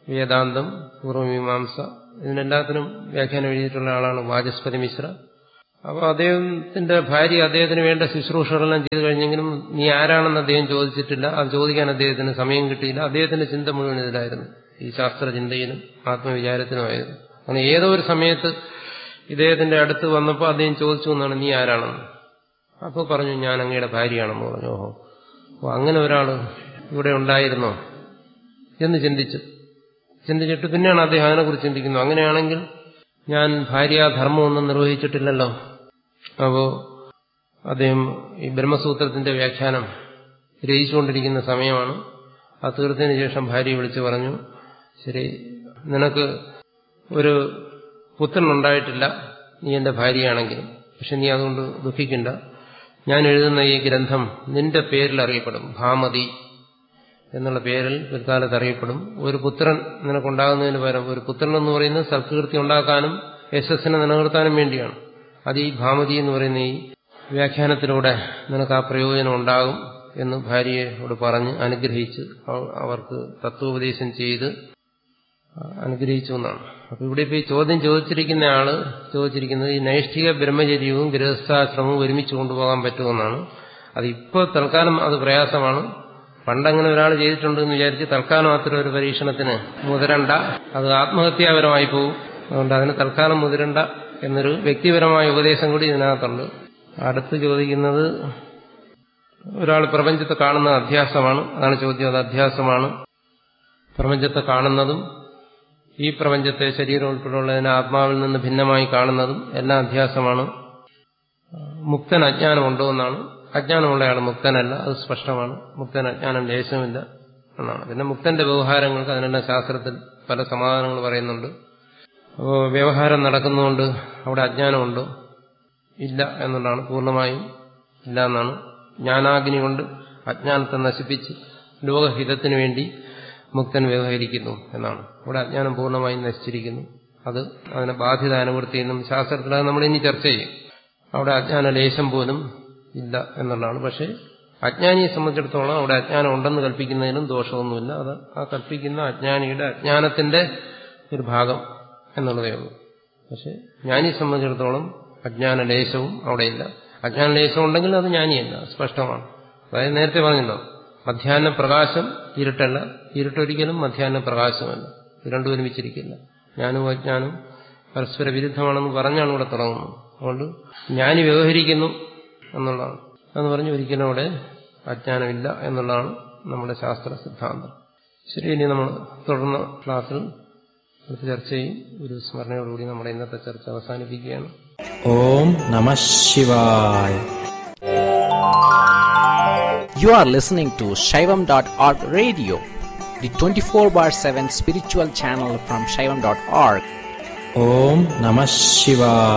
വേദാന്തം പൂർവമീമാംസ ഇതിനെല്ലാത്തിനും വ്യാഖ്യാനം എഴുതിയിട്ടുള്ള ആളാണ് വാചസ്പതി മിശ്ര അപ്പോൾ അദ്ദേഹത്തിന്റെ ഭാര്യ അദ്ദേഹത്തിന് വേണ്ട ശുശ്രൂഷകളെല്ലാം ചെയ്തു കഴിഞ്ഞെങ്കിലും നീ ആരാണെന്ന് അദ്ദേഹം ചോദിച്ചിട്ടില്ല അത് ചോദിക്കാൻ അദ്ദേഹത്തിന് സമയം കിട്ടിയില്ല അദ്ദേഹത്തിന്റെ ചിന്ത മുഴുവൻ ഇതിലായിരുന്നു ഈ ശാസ്ത്ര ചിന്തയിലും ആത്മവിചാരത്തിനുമായിരുന്നു അങ്ങനെ ഏതോ ഒരു സമയത്ത് ഇദ്ദേഹത്തിന്റെ അടുത്ത് വന്നപ്പോൾ അദ്ദേഹം ചോദിച്ചു എന്നാണ് നീ ആരാണെന്ന് അപ്പോൾ പറഞ്ഞു ഞാൻ അങ്ങയുടെ ഭാര്യയാണെന്ന് പറഞ്ഞു ഓഹോ അപ്പോൾ അങ്ങനെ ഒരാൾ ഇവിടെ ഉണ്ടായിരുന്നോ എന്ന് ചിന്തിച്ചു ചിന്തിച്ചിട്ട് പിന്നെയാണ് അദ്ദേഹം അതിനെക്കുറിച്ച് ചിന്തിക്കുന്നത് അങ്ങനെയാണെങ്കിൽ ഞാൻ ഭാര്യാധർമ്മമൊന്നും നിർവഹിച്ചിട്ടില്ലല്ലോ അപ്പോ അദ്ദേഹം ഈ ബ്രഹ്മസൂത്രത്തിന്റെ വ്യാഖ്യാനം രചിച്ചുകൊണ്ടിരിക്കുന്ന സമയമാണ് ആ തീർത്തതിന് ശേഷം ഭാര്യയെ വിളിച്ചു പറഞ്ഞു ശരി നിനക്ക് ഒരു പുത്രനുണ്ടായിട്ടില്ല നീ എന്റെ ഭാര്യയാണെങ്കിലും പക്ഷെ നീ അതുകൊണ്ട് ദുഃഖിക്കണ്ട ഞാൻ എഴുതുന്ന ഈ ഗ്രന്ഥം നിന്റെ പേരിൽ അറിയപ്പെടും ഭാമതി എന്നുള്ള പേരിൽ പിൽക്കാലത്ത് അറിയപ്പെടും ഒരു പുത്രൻ നിനക്കുണ്ടാകുന്നതിന് പകരം ഒരു പുത്രൻ എന്ന് പറയുന്നത് സൽകീർത്തി ഉണ്ടാക്കാനും യശസ്സിനെ നിലനിർത്താനും വേണ്ടിയാണ് അത് ഈ ഭാമതി എന്ന് പറയുന്ന ഈ വ്യാഖ്യാനത്തിലൂടെ നിനക്ക് ആ പ്രയോജനം ഉണ്ടാകും എന്ന് ഭാര്യയോട് പറഞ്ഞ് അനുഗ്രഹിച്ച് അവർക്ക് തത്വോപദേശം ചെയ്ത് അനുഗ്രഹിച്ചു എന്നാണ് അപ്പൊ ഇവിടെ ഇപ്പൊ ഈ ചോദ്യം ചോദിച്ചിരിക്കുന്ന ആള് ചോദിച്ചിരിക്കുന്നത് ഈ നൈഷ്ഠിക ബ്രഹ്മചര്യവും ഗൃഹസ്ഥാശ്രമവും ഒരുമിച്ച് കൊണ്ടുപോകാൻ പറ്റുമെന്നാണ് അത് ഇപ്പോൾ തൽക്കാലം അത് പ്രയാസമാണ് പണ്ടങ്ങനെ ഒരാൾ ചെയ്തിട്ടുണ്ടെന്ന് വിചാരിച്ച് തൽക്കാലം അത്തരം ഒരു പരീക്ഷണത്തിന് മുതിരണ്ട അത് ആത്മഹത്യാപരമായി പോകും അതുകൊണ്ട് അതിന് തൽക്കാലം മുതിരണ്ട എന്നൊരു വ്യക്തിപരമായ ഉപദേശം കൂടി ഇതിനകത്തുണ്ട് അടുത്ത് ചോദിക്കുന്നത് ഒരാൾ പ്രപഞ്ചത്തെ കാണുന്ന അധ്യാസമാണ് അതാണ് ചോദ്യം അത് അധ്യാസമാണ് പ്രപഞ്ചത്തെ കാണുന്നതും ഈ പ്രപഞ്ചത്തെ ശരീരം ഉൾപ്പെടെയുള്ളതിനെ ആത്മാവിൽ നിന്ന് ഭിന്നമായി കാണുന്നതും എല്ലാം അധ്യാസമാണ് മുക്തൻ അജ്ഞാനമുണ്ടോ എന്നാണ് അജ്ഞാനമുള്ളയാൾ മുക്തനല്ല അത് സ്പഷ്ടമാണ് മുക്തൻ അജ്ഞാനം ലേശമില്ല എന്നാണ് പിന്നെ മുക്തന്റെ വ്യവഹാരങ്ങൾക്ക് അതിനെല്ലാം ശാസ്ത്രത്തിൽ പല സമാധാനങ്ങൾ പറയുന്നുണ്ട് അപ്പോൾ വ്യവഹാരം നടക്കുന്നതുകൊണ്ട് അവിടെ അജ്ഞാനമുണ്ടോ ഇല്ല എന്നുള്ളതാണ് പൂർണ്ണമായും ഇല്ല എന്നാണ് ജ്ഞാനാഗ്നി കൊണ്ട് അജ്ഞാനത്തെ നശിപ്പിച്ച് ലോകഹിതത്തിനു വേണ്ടി മുക്തൻ വ്യവഹരിക്കുന്നു എന്നാണ് അവിടെ അജ്ഞാനം പൂർണ്ണമായും നശിച്ചിരിക്കുന്നു അത് അതിനെ ബാധ്യത അനുവർത്തിയെന്നും ശാസ്ത്രത്തിൽ അത് നമ്മൾ ഇനി ചർച്ച ചെയ്യും അവിടെ അജ്ഞാന ലേശം പോലും ഇല്ല എന്നുള്ളതാണ് പക്ഷേ അജ്ഞാനിയെ സംബന്ധിച്ചിടത്തോളം അവിടെ അജ്ഞാനം ഉണ്ടെന്ന് കൽപ്പിക്കുന്നതിനും ദോഷമൊന്നുമില്ല അത് ആ കൽപ്പിക്കുന്ന അജ്ഞാനിയുടെ അജ്ഞാനത്തിന്റെ ഒരു ഭാഗം എന്നുള്ളതേ ഉള്ളൂ പക്ഷെ ജ്ഞാനിയെ സംബന്ധിച്ചിടത്തോളം അജ്ഞാന ലേശവും അവിടെയില്ല അജ്ഞാന ലേശം ഉണ്ടെങ്കിൽ അത് ജ്ഞാനിയല്ല സ്പഷ്ടമാണ് അതായത് നേരത്തെ പറഞ്ഞല്ലോ മധ്യാഹ്ന പ്രകാശം ഇരുട്ടല്ല ഇരുട്ടൊരിക്കലും മധ്യാഹ്ന പ്രകാശമല്ല ഇത് രണ്ടും ഒരുമിച്ചിരിക്കില്ല ജ്ഞാനവും അജ്ഞാനവും പരസ്പര വിരുദ്ധമാണെന്ന് പറഞ്ഞാണ് ഇവിടെ തുടങ്ങുന്നത് അതുകൊണ്ട് ജ്ഞാനി വ്യവഹരിക്കുന്നു എന്നുള്ളതാണ് എന്ന് പറഞ്ഞ് ഒരിക്കലും അവിടെ അജ്ഞാനമില്ല എന്നുള്ളതാണ് നമ്മുടെ ശാസ്ത്ര സിദ്ധാന്തം ശരി ഇനി നമ്മൾ തുടർന്ന ക്ലാസ്സിൽ അടുത്ത ചർച്ചയും ഒരു സ്മരണയോടുകൂടി നമ്മുടെ ഇന്നത്തെ ചർച്ച അവസാനിപ്പിക്കുകയാണ് ഓം നമ ശിവായ You are listening to Shaivam.org radio, the 24 bar 7 spiritual channel from Shaivam.org. ഓം നമ ശിവായ